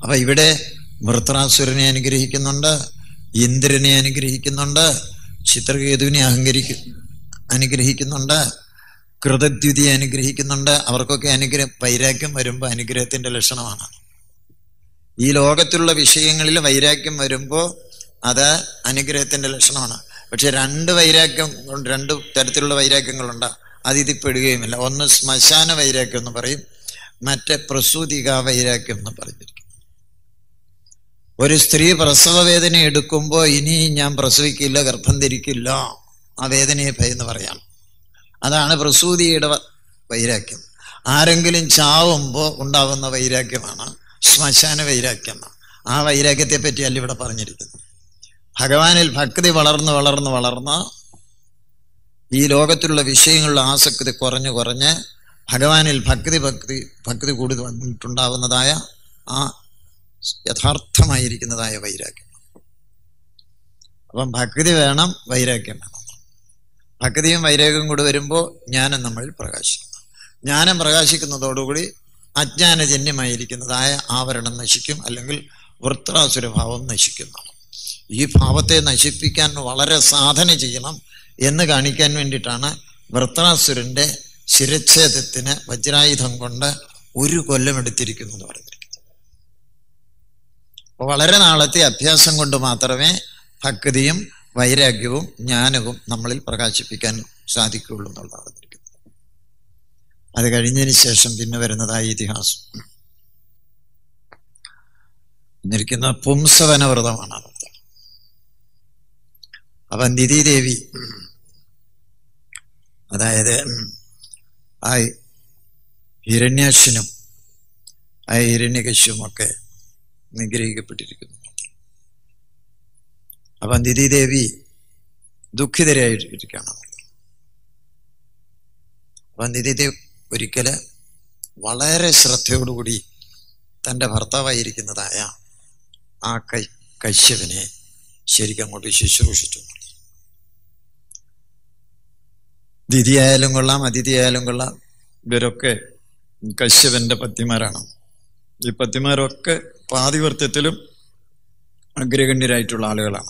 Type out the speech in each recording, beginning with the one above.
അപ്പൊ ഇവിടെ വൃത്രാസുരനെ അനുഗ്രഹിക്കുന്നുണ്ട് ഇന്ദ്രനെ അനുഗ്രഹിക്കുന്നുണ്ട് ചിത്രകേതുവിനെ അഹങ്കരിക്കും അനുഗ്രഹിക്കുന്നുണ്ട് കൃതദ്യുതിയെ അനുഗ്രഹിക്കുന്നുണ്ട് അവർക്കൊക്കെ അനുഗ്രഹം വൈരാഗ്യം വരുമ്പോൾ അനുഗ്രഹത്തിന്റെ ലക്ഷണമാണ് ഈ ലോകത്തുള്ള വിഷയങ്ങളിൽ വൈരാഗ്യം വരുമ്പോൾ അത് അനുഗ്രഹത്തിന്റെ ലക്ഷണമാണ് പക്ഷെ രണ്ട് വൈരാഗ്യം കൊണ്ട് രണ്ട് തരത്തിലുള്ള വൈരാഗ്യങ്ങളുണ്ട് അത് ഇതിൽ പെടുകയുമില്ല ഒന്ന് ശ്മശാന വൈരാഗ്യം എന്ന് പറയും മറ്റേ പ്രസൂതിക വൈരാഗ്യം എന്ന് പറഞ്ഞിരിക്കും ഒരു സ്ത്രീ പ്രസവ വേദന എടുക്കുമ്പോൾ ഇനി ഞാൻ പ്രസവിക്കില്ല ഗർഭം ധരിക്കില്ല ആ വേദനയെ ഭയന്ന് പറയാം അതാണ് പ്രസൂതിയുടെ വ- വൈരാഗ്യം ആരെങ്കിലും ചാവുമ്പോൾ ഉണ്ടാവുന്ന വൈരാഗ്യമാണ് ശ്മശാന വൈരാഗ്യം ആ വൈരാഗ്യത്തെ പറ്റിയല്ല ഇവിടെ പറഞ്ഞിരിക്കുന്നത് ഭഗവാനിൽ ഭക്തി വളർന്ന് വളർന്ന് വളർന്ന് ഈ ലോകത്തിലുള്ള വിഷയങ്ങളിലുള്ള ആസക്തി കുറഞ്ഞു കുറഞ്ഞ് ഭഗവാനിൽ ഭക്തി ഭക്തി ഭക്തി കൂടി വന്നിട്ടുണ്ടാവുന്നതായ ആ യഥാർത്ഥമായിരിക്കുന്നതായ വൈരാഗ്യം അപ്പം ഭക്തി വേണം വൈരാഗ്യം വേണം ഭക്തിയും വൈരാഗ്യവും കൂടി വരുമ്പോൾ ജ്ഞാനം നമ്മളിൽ പ്രകാശിക്കുന്നു ജ്ഞാനം പ്രകാശിക്കുന്നതോടുകൂടി അജ്ഞാനജന്യമായിരിക്കുന്നതായ ആവരണം നശിക്കും അല്ലെങ്കിൽ വൃത്രാസുരഭാവം നശിക്കുന്നതാണ് ഈ ഭാവത്തെ നശിപ്പിക്കാൻ വളരെ സാധന ചെയ്യണം എന്ന് കാണിക്കാൻ വേണ്ടിയിട്ടാണ് വൃത്രാസുരന്റെ ശിരച്ഛേദത്തിന് വജ്രായുധം കൊണ്ട് ഒരു കൊല്ലം എടുത്തിരിക്കുന്നു എന്ന് പറഞ്ഞിരിക്കുന്നത് അപ്പൊ വളരെ നാളത്തെ അഭ്യാസം കൊണ്ട് മാത്രമേ ഭക്തിയും വൈരാഗ്യവും ജ്ഞാനവും നമ്മളിൽ പ്രകാശിപ്പിക്കാൻ സാധിക്കുകയുള്ളൂ എന്നുള്ളതാണ് പറഞ്ഞിരിക്കുന്നത് അത് കഴിഞ്ഞതിന് ശേഷം പിന്നെ വരുന്നതായ ഇതിഹാസം എന്നിരിക്കുന്ന പുംസവന വ്രതമാണ് അത്. അപ്പൊ നിധിദേവി അതായത് ആ ഹിരണ്യാക്ഷനും ആ ഹിരണ്യകശ്യവും ഒക്കെ നിഗ്രഹിക്കപ്പെട്ടിരിക്കുന്നു അപ്പൊ നിധിദേവി ദുഃഖിതരായിട്ടിരിക്കുകയാണ് അപ്പൊ നിധിദേവ് ഒരിക്കല് വളരെ ശ്രദ്ധയോടുകൂടി തൻ്റെ ഭർത്താവായിരിക്കുന്നതായ ആ കൈ കശ്യപനെ ശരിക്കും അങ്ങോട്ട് ശുശ്രൂഷിച്ചു ദിതിയായാലും കൊള്ളാം അതിഥിയായാലും കൊള്ളാം ഇവരൊക്കെ കശ്യപന്റെ പത്നിമാരാണ് ഈ പത്നിമാരൊക്കെ പാതിവർത്യത്തിലും അഗ്രഗണ്യരായിട്ടുള്ള ആളുകളാണ്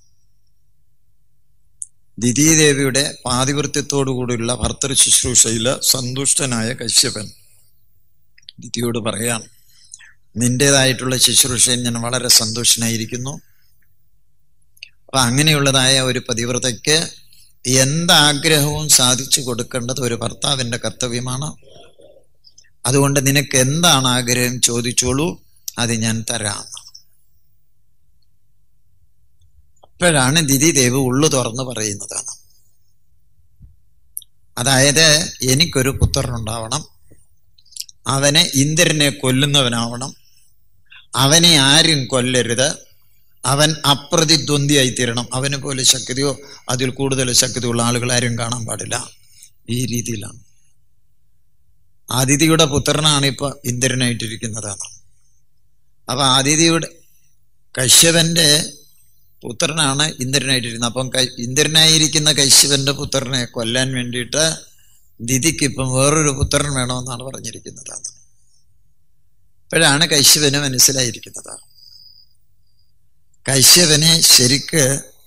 ദിതീദേവിയുടെ പാതിവൃത്യത്തോടുകൂടിയുള്ള ഭർത്തൃ ശുശ്രൂഷയില് സന്തുഷ്ടനായ കശ്യപൻ ദിതിയോട് പറയാണ് നിന്റേതായിട്ടുള്ള ശുശ്രൂഷയിൽ ഞാൻ വളരെ സന്തോഷനായിരിക്കുന്നു അപ്പൊ അങ്ങനെയുള്ളതായ ഒരു പതിവ്രതയ്ക്ക് എന്താഗ്രഹവും സാധിച്ചു കൊടുക്കേണ്ടത് ഒരു ഭർത്താവിന്റെ കർത്തവ്യമാണ് അതുകൊണ്ട് നിനക്ക് എന്താണ് ആഗ്രഹം ചോദിച്ചോളൂ അത് ഞാൻ തരാം അപ്പോഴാണ് ദിതിദേവ് ഉള്ളു തുറന്ന് പറയുന്നതാണ് അതായത് എനിക്കൊരു പുത്രനുണ്ടാവണം അവനെ ഇന്ദ്രനെ കൊല്ലുന്നവനാവണം അവനെ ആരും കൊല്ലരുത് അവൻ അപ്രതിദ്വന്ദ്വിയായി തീരണം അവനെ പോലെ ശക്തിയോ അതിൽ കൂടുതൽ ശക്തിയുള്ള ആളുകൾ ആരും കാണാൻ പാടില്ല ഈ രീതിയിലാണ് ആദിതിയുടെ പുത്രനാണ് ഇപ്പൊ ഇന്ദ്രനായിട്ടിരിക്കുന്നതാണ് അപ്പൊ ആദിതിയുടെ കശ്യപന്റെ പുത്രനാണ് ഇന്ദ്രനായിട്ടിരുന്നത് അപ്പം കൈ- ഇന്ദ്രനായിരിക്കുന്ന കശ്യപന്റെ പുത്രനെ കൊല്ലാൻ വേണ്ടിയിട്ട് ദിതിക്ക് ഇപ്പം വേറൊരു പുത്രൻ വേണമെന്നാണ് പറഞ്ഞിരിക്കുന്നത് ഇപ്പോഴാണ് കശ്യപന് മനസ്സിലായിരിക്കുന്നത് കശ്യപനെ ശരിക്ക്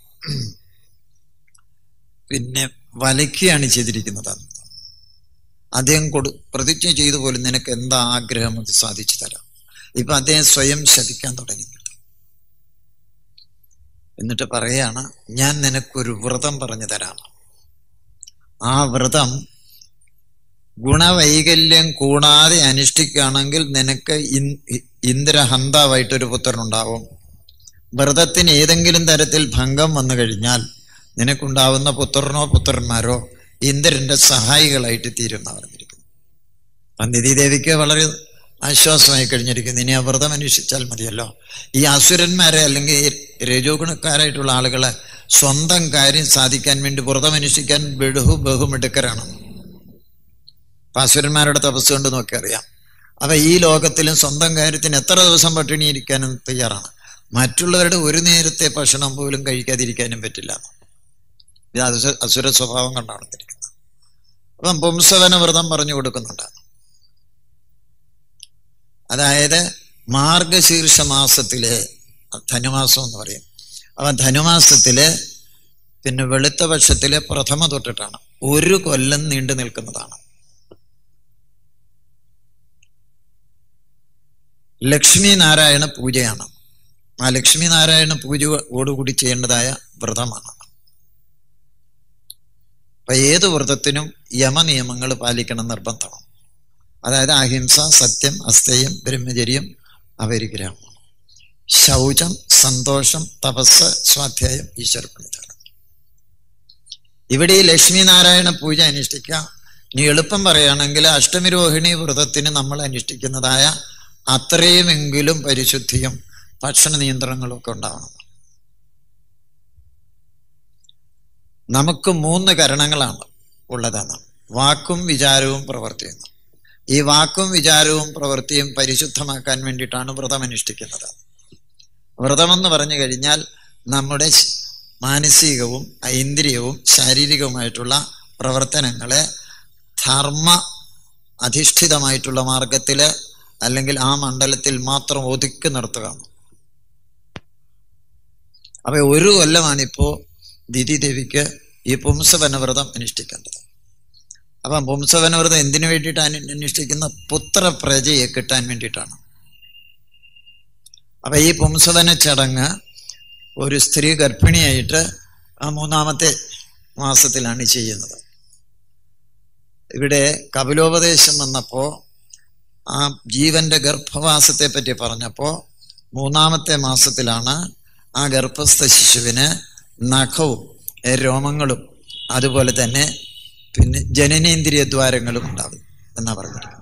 പിന്നെ വലയ്ക്കുകയാണ് ചെയ്തിരിക്കുന്നത് അദ്ദേഹം കൊടു പ്രതിജ്ഞ ചെയ്തു പോലും നിനക്ക് എന്താ ആഗ്രഹം അത് സാധിച്ചു തരാം ഇപ്പൊ അദ്ദേഹം സ്വയം ശപിക്കാൻ തുടങ്ങി എന്നിട്ട് പറയാണ് ഞാൻ നിനക്കൊരു വ്രതം പറഞ്ഞു തരാം ആ വ്രതം ഗുണവൈകല്യം കൂടാതെ അനുഷ്ഠിക്കുകയാണെങ്കിൽ നിനക്ക് ഇൻ- ഇന്ദ്രഹന്താവായിട്ടൊരു പുത്രനുണ്ടാവും വ്രതത്തിന് ഏതെങ്കിലും തരത്തിൽ ഭംഗം വന്നു കഴിഞ്ഞാൽ നിനക്കുണ്ടാവുന്ന പുത്രനോ പുത്രന്മാരോ ഇന്ദ്രന്റെ സഹായികളായിട്ട് തീരുന്ന പറഞ്ഞിരിക്കുന്നു പന്തിതി ദേവിക്ക് വളരെ ആശ്വാസമായി കഴിഞ്ഞിരിക്കുന്നു ഇനി ആ വ്രതം അന്വേഷിച്ചാൽ മതിയല്ലോ ഈ അസുരന്മാരെ അല്ലെങ്കിൽ ഈ രജോ ഗുണക്കാരായിട്ടുള്ള ആളുകളെ സ്വന്തം കാര്യം സാധിക്കാൻ വേണ്ടി വ്രതം അനുഷ്ഠിക്കാൻ ബഹു ബഹുമിടുക്കരാണ് അപ്പൊ അസുരന്മാരുടെ തപസ് കൊണ്ട് നോക്കി അറിയാം അപ്പൊ ഈ ലോകത്തിലും സ്വന്തം കാര്യത്തിന് എത്ര ദിവസം പട്ടിണി ഇരിക്കാനും തയ്യാറാണ് മറ്റുള്ളവരുടെ ഒരു നേരത്തെ ഭക്ഷണം പോലും കഴിക്കാതിരിക്കാനും പറ്റില്ല ഇത് അസുര അസുര സ്വഭാവം കൊണ്ടാണ് തിരിക്കുന്നത് അപ്പം പുംസവന വ്രതം പറഞ്ഞു കൊടുക്കുന്നുണ്ട് അതായത് മാർഗശീർഷ മാസത്തിലെ ധനുമാസം എന്ന് പറയും അപ്പം ധനുമാസത്തിലെ പിന്നെ വെളുത്ത പക്ഷത്തിലെ പ്രഥമ തൊട്ടിട്ടാണ് ഒരു കൊല്ലം നീണ്ടു നിൽക്കുന്നതാണ് ലക്ഷ്മി നാരായണ പൂജയാണ് ആ ലക്ഷ്മി നാരായണ പൂജയോടുകൂടി ചെയ്യേണ്ടതായ വ്രതമാണ് അപ്പൊ ഏത് വ്രതത്തിനും യമനിയമങ്ങൾ പാലിക്കണം നിർബന്ധമാണ് അതായത് അഹിംസ സത്യം അസ്തേയം ബ്രഹ്മചര്യം അപരിഗ്രാമം ശൗചം സന്തോഷം തപസ് സ്വാധ്യായം ഈശ്വരപ്രണിതാണ് ഇവിടെ ഈ ലക്ഷ്മി നാരായണ പൂജ അനുഷ്ഠിക്കുക ഇനി എളുപ്പം പറയുകയാണെങ്കിൽ അഷ്ടമിരോഹിണി വ്രതത്തിന് നമ്മൾ അനുഷ്ഠിക്കുന്നതായ അത്രയുമെങ്കിലും പരിശുദ്ധിയും ഭക്ഷണ നിയന്ത്രണങ്ങളും ഒക്കെ ഉണ്ടാവണം നമുക്ക് മൂന്ന് കരണങ്ങളാണ് ഉള്ളതാണ് വാക്കും വിചാരവും പ്രവൃത്തിയും ഈ വാക്കും വിചാരവും പ്രവൃത്തിയും പരിശുദ്ധമാക്കാൻ വേണ്ടിയിട്ടാണ് വ്രതം അനുഷ്ഠിക്കുന്നത് വ്രതമെന്ന് പറഞ്ഞു കഴിഞ്ഞാൽ നമ്മുടെ മാനസികവും ഐന്ദ്രിയവും ശാരീരികവുമായിട്ടുള്ള പ്രവർത്തനങ്ങളെ ധർമ്മ അധിഷ്ഠിതമായിട്ടുള്ള മാർഗത്തിൽ അല്ലെങ്കിൽ ആ മണ്ഡലത്തിൽ മാത്രം ഒതുക്കി നിർത്തുക അപ്പൊ ഒരു കൊല്ലമാണിപ്പോ ദിതി ദേവിക്ക് ഈ പുംസവനവ്രതം അനുഷ്ഠിക്കേണ്ടത് അപ്പം പുംസവനവ്രതം എന്തിനു വേണ്ടിയിട്ടാണ് അനുഷ്ഠിക്കുന്ന പുത്രപ്രജയെ കിട്ടാൻ വേണ്ടിയിട്ടാണ് അപ്പൊ ഈ പുംസവന ചടങ്ങ് ഒരു സ്ത്രീ ഗർഭിണിയായിട്ട് ആ മൂന്നാമത്തെ മാസത്തിലാണ് ചെയ്യുന്നത് ഇവിടെ കപിലോപദേശം വന്നപ്പോ ആ ജീവന്റെ ഗർഭവാസത്തെ പറ്റി പറഞ്ഞപ്പോ മൂന്നാമത്തെ മാസത്തിലാണ് ആ ഗർഭസ്ഥ ശിശുവിന് നഖവും രോമങ്ങളും അതുപോലെ തന്നെ പിന്നെ ജനനേന്ദ്രിയ ദ്വാരങ്ങളും ഉണ്ടാവും എന്നാ പറഞ്ഞിരിക്കുന്നത്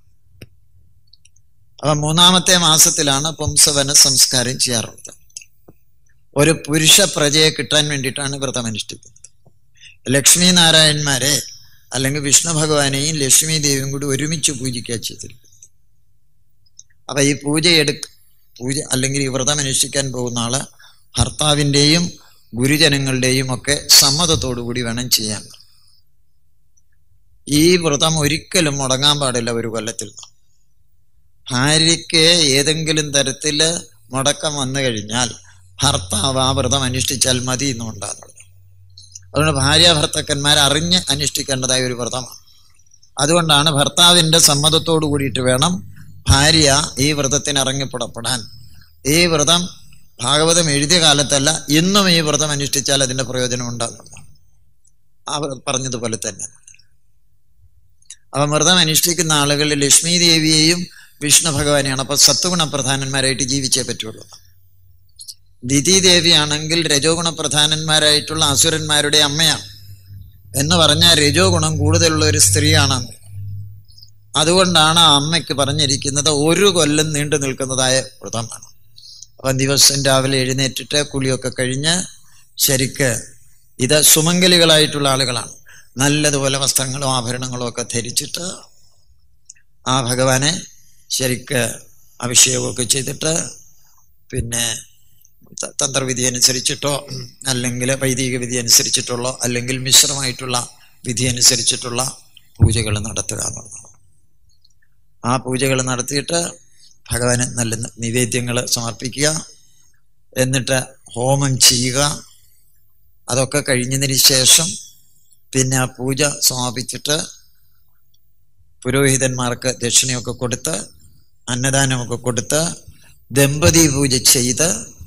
അപ്പൊ മൂന്നാമത്തെ മാസത്തിലാണ് പുംസവന സംസ്കാരം ചെയ്യാറുള്ളത് ഒരു പുരുഷ പ്രജയെ കിട്ടാൻ വേണ്ടിയിട്ടാണ് വ്രതം അനുഷ്ഠിക്കുന്നത് ലക്ഷ്മി നാരായണന്മാരെ അല്ലെങ്കിൽ വിഷ്ണു ഭഗവാനെയും ലക്ഷ്മി ദേവിയും കൂടി ഒരുമിച്ച് പൂജിക്കുക ചെയ്തിരിക്കുന്നത് അപ്പൊ ഈ പൂജ എടുക്ക പൂജ അല്ലെങ്കിൽ ഈ വ്രതം അനുഷ്ഠിക്കാൻ പോകുന്ന ആള് ഭർത്താവിൻ്റെയും ഗുരുജനങ്ങളുടെയും ഒക്കെ സമ്മതത്തോടു കൂടി വേണം ചെയ്യാൻ ഈ വ്രതം ഒരിക്കലും മുടങ്ങാൻ പാടില്ല ഒരു കൊല്ലത്തിൽ ഭാര്യയ്ക്ക് ഏതെങ്കിലും തരത്തില് മുടക്കം വന്നു കഴിഞ്ഞാൽ ഭർത്താവ് ആ വ്രതം അനുഷ്ഠിച്ചാൽ മതി എന്നുണ്ടാകുന്നത് അതുകൊണ്ട് ഭാര്യ ഭർത്തക്കന്മാർ അറിഞ്ഞ് അനുഷ്ഠിക്കേണ്ടതായ ഒരു വ്രതമാണ് അതുകൊണ്ടാണ് ഭർത്താവിന്റെ സമ്മതത്തോടു കൂടിയിട്ട് വേണം ഭാര്യ ഈ വ്രതത്തിന് ഇറങ്ങിപ്പുറപ്പെടാൻ ഈ വ്രതം ഭാഗവതം എഴുതിയ കാലത്തല്ല ഇന്നും ഈ വ്രതം അനുഷ്ഠിച്ചാൽ അതിന്റെ പ്രയോജനം ഉണ്ടാകുന്നതാണ് ആ പറഞ്ഞതുപോലെ തന്നെ അപ്പൊ വ്രതം അനുഷ്ഠിക്കുന്ന ആളുകൾ ലക്ഷ്മി ദേവിയെയും വിഷ്ണു ഭഗവാനെയാണ് അപ്പൊ സത്വഗുണ പ്രധാനന്മാരായിട്ട് ജീവിച്ചേ പറ്റുള്ളൂ ദിതി ദേവിയാണെങ്കിൽ രജോ ഗുണപ്രധാനന്മാരായിട്ടുള്ള അസുരന്മാരുടെ അമ്മയാണ് എന്ന് പറഞ്ഞാൽ രജോ ഗുണം കൂടുതലുള്ള ഒരു സ്ത്രീയാണ് അതുകൊണ്ടാണ് ആ അമ്മയ്ക്ക് പറഞ്ഞിരിക്കുന്നത് ഒരു കൊല്ലം നീണ്ടു നിൽക്കുന്നതായ വ്രതമാണ് അപ്പം ദിവസം രാവിലെ എഴുന്നേറ്റിട്ട് കുളിയൊക്കെ കഴിഞ്ഞ് ശരിക്ക് ഇത് സുമംഗലികളായിട്ടുള്ള ആളുകളാണ് നല്ലതുപോലെ വസ്ത്രങ്ങളും ആഭരണങ്ങളും ഒക്കെ ധരിച്ചിട്ട് ആ ഭഗവാനെ ശരിക്ക് അഭിഷേകമൊക്കെ ചെയ്തിട്ട് പിന്നെ തന്ത്രവിധി അനുസരിച്ചിട്ടോ അല്ലെങ്കിൽ വൈദിക വിധി അനുസരിച്ചിട്ടുള്ളോ അല്ലെങ്കിൽ മിശ്രമായിട്ടുള്ള വിധി അനുസരിച്ചിട്ടുള്ള പൂജകൾ നടത്തുക എന്നുള്ളതാണ് ആ പൂജകൾ നടത്തിയിട്ട് ഭഗവാന് നല്ല നിവേദ്യങ്ങൾ സമർപ്പിക്കുക എന്നിട്ട് ഹോമം ചെയ്യുക അതൊക്കെ കഴിഞ്ഞതിന് ശേഷം പിന്നെ ആ പൂജ സമാപിച്ചിട്ട് പുരോഹിതന്മാർക്ക് ദക്ഷിണയൊക്കെ കൊടുത്ത് അന്നദാനമൊക്കെ കൊടുത്ത് ദമ്പതി പൂജ ചെയ്ത്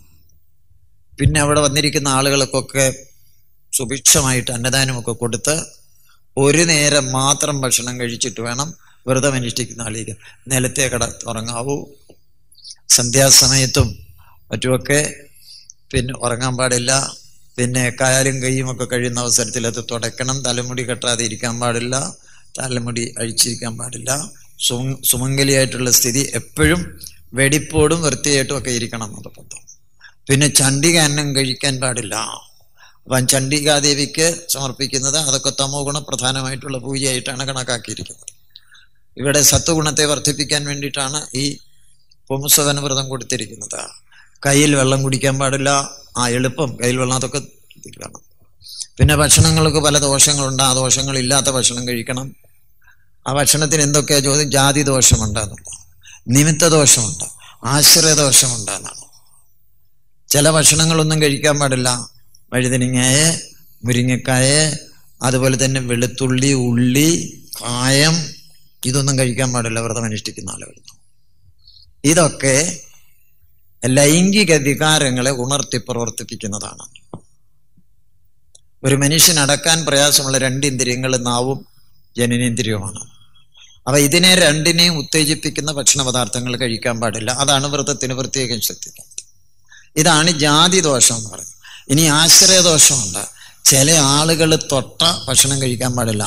പിന്നെ അവിടെ വന്നിരിക്കുന്ന ആളുകൾക്കൊക്കെ സുഭിക്ഷമായിട്ട് അന്നദാനമൊക്കെ കൊടുത്ത് ഒരു നേരം മാത്രം ഭക്ഷണം കഴിച്ചിട്ട് വേണം വ്രതം അനുഷ്ഠിക്കുന്ന ആളിക്ക് നിലത്തെ കട ഉറങ്ങാവൂ സന്ധ്യാസമയത്തും മറ്റുമൊക്കെ പിന്നെ ഉറങ്ങാൻ പാടില്ല പിന്നെ കാലും കൈയും ഒക്കെ കഴിയുന്ന അവസരത്തിൽ അത് തുടയ്ക്കണം തലമുടി കെട്ടാതെ ഇരിക്കാൻ പാടില്ല തലമുടി അഴിച്ചിരിക്കാൻ പാടില്ല സുമ സുമംഗലിയായിട്ടുള്ള സ്ഥിതി എപ്പോഴും വെടിപ്പോടും വൃത്തിയായിട്ടും ഒക്കെ ഇരിക്കണം എന്നത് ബന്ധം പിന്നെ ചണ്ഡിക അന്നം കഴിക്കാൻ പാടില്ല അപ്പം ചണ്ഡികാദേവിക്ക് സമർപ്പിക്കുന്നത് അതൊക്കെ തമോ ഗുണ പ്രധാനമായിട്ടുള്ള പൂജയായിട്ടാണ് കണക്കാക്കിയിരിക്കുന്നത് ഇവിടെ സത്വഗുണത്തെ വർദ്ധിപ്പിക്കാൻ വേണ്ടിയിട്ടാണ് ഈ പുംസവന വ്രതം കൊടുത്തിരിക്കുന്നത് കയ്യിൽ വെള്ളം കുടിക്കാൻ പാടില്ല ആ എളുപ്പം കയ്യിൽ വെള്ളം അതൊക്കെ ശ്രദ്ധിക്കണം പിന്നെ ഭക്ഷണങ്ങൾക്ക് പല ദോഷങ്ങളുണ്ട് ആ ദോഷങ്ങളില്ലാത്ത ഭക്ഷണം കഴിക്കണം ആ ഭക്ഷണത്തിന് എന്തൊക്കെയാ ചോദ്യം ജാതി ദോഷമുണ്ട് എന്നുള്ളത് നിമിത്ത ദോഷമുണ്ട് ആശ്രയദോഷമുണ്ട് എന്നാണ് ചില ഭക്ഷണങ്ങളൊന്നും കഴിക്കാൻ പാടില്ല വഴുതനങ്ങായ മുരിങ്ങക്കായ അതുപോലെ തന്നെ വെളുത്തുള്ളി ഉള്ളി കായം ഇതൊന്നും കഴിക്കാൻ പാടില്ല വ്രതം അനുഷ്ഠിക്കുന്ന ആളുകൾ ഇതൊക്കെ ലൈംഗിക വികാരങ്ങളെ ഉണർത്തി പ്രവർത്തിപ്പിക്കുന്നതാണ് ഒരു മനുഷ്യൻ അടക്കാൻ പ്രയാസമുള്ള രണ്ട് ഇന്ദ്രിയങ്ങൾ നാവും ജനനേന്ദ്രിയവുമാണ് അപ്പൊ ഇതിനെ രണ്ടിനെയും ഉത്തേജിപ്പിക്കുന്ന ഭക്ഷണ പദാർത്ഥങ്ങൾ കഴിക്കാൻ പാടില്ല അതാണ് വ്രതത്തിന് പ്രത്യേകം ശ്രദ്ധിക്കുന്നത് ഇതാണ് ജാതി ദോഷം എന്ന് പറയുന്നത് ഇനി ആശ്രയദോഷമുണ്ട് ചില ആളുകൾ തൊട്ട ഭക്ഷണം കഴിക്കാൻ പാടില്ല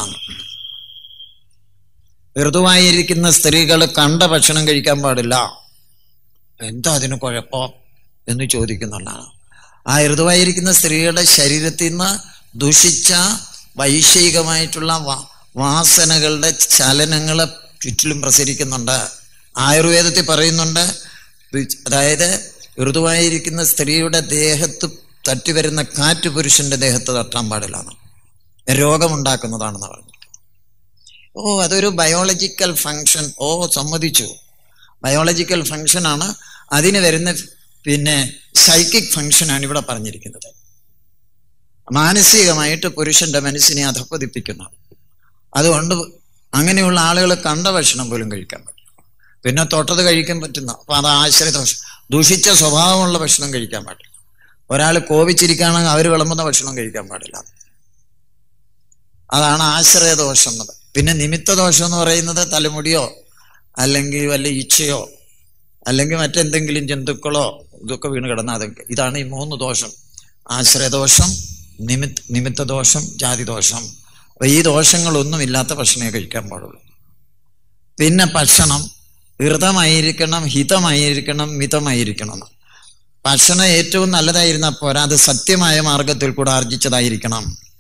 ഋതുവായിരിക്കുന്ന സ്ത്രീകൾ കണ്ട ഭക്ഷണം കഴിക്കാൻ പാടില്ല എന്താ അതിന് കുഴപ്പം എന്ന് ചോദിക്കുന്നുള്ളതാണ് ആ ഋതുവായിരിക്കുന്ന സ്ത്രീകളുടെ ശരീരത്തിൽ നിന്ന് ദുഷിച്ച വൈഷയികമായിട്ടുള്ള വാസനകളുടെ ചലനങ്ങളെ ചുറ്റിലും പ്രസരിക്കുന്നുണ്ട് ആയുർവേദത്തിൽ പറയുന്നുണ്ട് അതായത് ഋതുവായിരിക്കുന്ന സ്ത്രീയുടെ ദേഹത്ത് തട്ടി വരുന്ന കാറ്റ് പുരുഷന്റെ ദേഹത്ത് തട്ടാൻ പാടില്ലാണ് രോഗമുണ്ടാക്കുന്നതാണെന്ന് പറഞ്ഞു ഓ അതൊരു ബയോളജിക്കൽ ഫങ്ഷൻ ഓ സമ്മതിച്ചു ബയോളജിക്കൽ ഫങ്ഷനാണ് അതിന് വരുന്ന പിന്നെ സൈക്കിക് ഫങ്ഷനാണ് ഇവിടെ പറഞ്ഞിരിക്കുന്നത് മാനസികമായിട്ട് പുരുഷന്റെ മനസ്സിനെ അധപ്പതിപ്പിക്കുന്നതാണ് അതുകൊണ്ട് അങ്ങനെയുള്ള ആളുകൾ കണ്ട ഭക്ഷണം പോലും കഴിക്കാൻ പറ്റും പിന്നെ തൊട്ടത് കഴിക്കാൻ പറ്റുന്ന അപ്പൊ അത് ആശ്രയദോഷം ദൂഷിച്ച സ്വഭാവമുള്ള ഭക്ഷണം കഴിക്കാൻ പാടില്ല ഒരാൾ കോപിച്ചിരിക്കുകയാണെങ്കിൽ അവർ വിളമ്പുന്ന ഭക്ഷണം കഴിക്കാൻ പാടില്ല അതാണ് ആശ്രയദോഷം എന്നത് പിന്നെ നിമിത്ത ദോഷം എന്ന് പറയുന്നത് തലമുടിയോ അല്ലെങ്കിൽ വല്ല ഇച്ഛയോ അല്ലെങ്കിൽ മറ്റെന്തെങ്കിലും ജന്തുക്കളോ ഇതൊക്കെ വീണ് കിടന്ന അതൊക്കെ ഇതാണ് ഈ മൂന്ന് ദോഷം ആശ്രയദോഷം നിമിത്ത നിമിത്ത ദോഷം ജാതിദോഷം അപ്പൊ ഈ ദോഷങ്ങളൊന്നുമില്ലാത്ത ഭക്ഷണമേ കഴിക്കാൻ പാടുള്ളൂ പിന്നെ ഭക്ഷണം ഹൃതമായിരിക്കണം ഹിതമായിരിക്കണം മിതമായിരിക്കണം ഭക്ഷണം ഏറ്റവും നല്ലതായിരുന്ന പോരാ അത് സത്യമായ മാർഗത്തിൽ കൂടെ ആർജിച്ചതായിരിക്കണം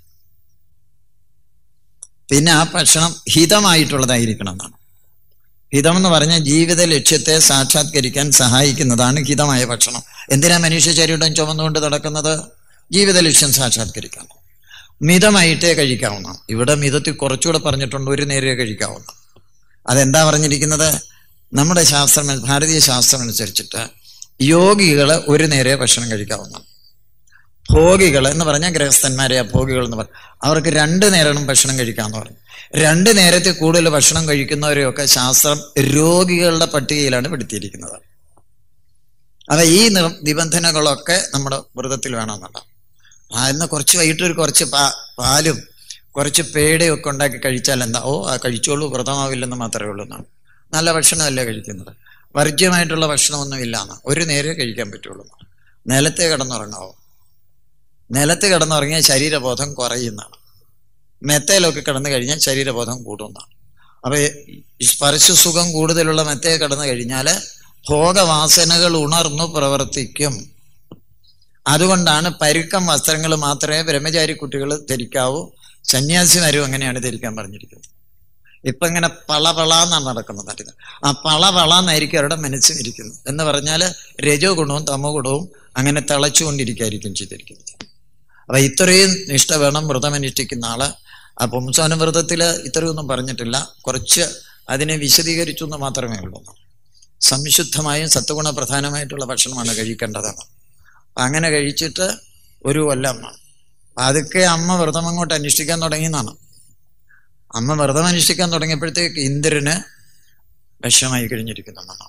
പിന്നെ ആ ഭക്ഷണം ഹിതമായിട്ടുള്ളതായിരിക്കണം എന്നാണ് ഹിതം എന്ന് പറഞ്ഞാൽ ജീവിത ലക്ഷ്യത്തെ സാക്ഷാത്കരിക്കാൻ സഹായിക്കുന്നതാണ് ഹിതമായ ഭക്ഷണം എന്തിനാ മനുഷ്യ ശരീരം ചുമന്നുകൊണ്ട് നടക്കുന്നത് ജീവിത ലക്ഷ്യം സാക്ഷാത്കരിക്കാൻ മിതമായിട്ടേ കഴിക്കാവുന്ന ഇവിടെ മിതത്തിൽ കുറച്ചുകൂടെ പറഞ്ഞിട്ടുണ്ട് ഒരു നേരെ കഴിക്കാവുന്ന അതെന്താ പറഞ്ഞിരിക്കുന്നത് നമ്മുടെ ശാസ്ത്രം ഭാരതീയ ശാസ്ത്രം അനുസരിച്ചിട്ട് യോഗികൾ ഒരു നേരെ ഭക്ഷണം കഴിക്കാവുന്ന ഭോഗികൾ എന്ന് പറഞ്ഞാൽ ഗൃഹസ്ഥന്മാരെ ഭോഗികൾ എന്ന് പറയും അവർക്ക് രണ്ട് നേരം ഭക്ഷണം കഴിക്കാമെന്ന് പറഞ്ഞു രണ്ട് നേരത്തെ കൂടുതൽ ഭക്ഷണം കഴിക്കുന്നവരെയൊക്കെ ശാസ്ത്രം രോഗികളുടെ പട്ടികയിലാണ് പെടുത്തിയിരിക്കുന്നത് അപ്പൊ ഈ നിബന്ധനകളൊക്കെ നമ്മുടെ വ്രതത്തിൽ വേണമെന്നുണ്ട് ആ ഇന്ന് കുറച്ച് വൈകിട്ട് ഒരു കുറച്ച് പാ പാലും കുറച്ച് പേടയും ഒക്കെ ഉണ്ടാക്കി കഴിച്ചാൽ എന്താ ഓ ആ കഴിച്ചോളൂ വ്രതമാവില്ലെന്ന് മാത്രമേ ഉള്ളൂ എന്നാണ് നല്ല ഭക്ഷണമല്ലേ കഴിക്കുന്നത് വർജ്യമായിട്ടുള്ള ഭക്ഷണമൊന്നും ഇല്ലാന്ന് ഒരു നേരെ കഴിക്കാൻ പറ്റുള്ളൂ നിലത്തെ കിടന്നുറങ്ങാവോ നിലത്ത് കിടന്നുറങ്ങിയാൽ ശരീരബോധം കുറയുന്നതാണ് മെത്തയിലൊക്കെ കിടന്നു കഴിഞ്ഞാൽ ശരീരബോധം കൂടുന്നതാണ് അപ്പൊ സ്പർശസുഖം കൂടുതലുള്ള മെത്തയെ കിടന്നു കഴിഞ്ഞാൽ ഭോഗവാസനകൾ ഉണർന്നു പ്രവർത്തിക്കും അതുകൊണ്ടാണ് പരുക്കം വസ്ത്രങ്ങൾ മാത്രമേ ബ്രഹ്മചാരി കുട്ടികൾ ധരിക്കാവൂ സന്യാസിമാരും അങ്ങനെയാണ് ധരിക്കാൻ പറഞ്ഞിരിക്കുന്നത് ഇപ്പൊ ഇങ്ങനെ പളപള എന്നാണ് നടക്കുന്നത് അറിയുന്നത് ആ പളപള എന്നായിരിക്കും അവരുടെ മനസ്സും ഇരിക്കുന്നത് എന്ന് പറഞ്ഞാൽ രജോ ഗുണവും തമോ ഗുണവും അങ്ങനെ തിളച്ചുകൊണ്ടിരിക്കായിരിക്കും ചെയ്തിരിക്കുന്നത് അപ്പൊ ഇത്രയും നിഷ്ഠ വേണം വ്രതം അനുഷ്ഠിക്കുന്ന ആള് ആ പുംസാന വ്രതത്തില് ഇത്രയൊന്നും പറഞ്ഞിട്ടില്ല കുറച്ച് അതിനെ വിശദീകരിച്ചു എന്ന് മാത്രമേ ഉള്ളൂ സംശുദ്ധമായും സത്വഗുണ പ്രധാനമായിട്ടുള്ള ഭക്ഷണമാണ് കഴിക്കേണ്ടതാണ് അങ്ങനെ കഴിച്ചിട്ട് ഒരു കൊല്ലം അതൊക്കെ അമ്മ വ്രതം അങ്ങോട്ട് അനുഷ്ഠിക്കാൻ തുടങ്ങിയെന്നാണ് അമ്മ വ്രതം അനുഷ്ഠിക്കാൻ തുടങ്ങിയപ്പോഴത്തേക്ക് ഇന്ദ്രന് വിഷമായി കഴിഞ്ഞിരിക്കുന്നതാണ്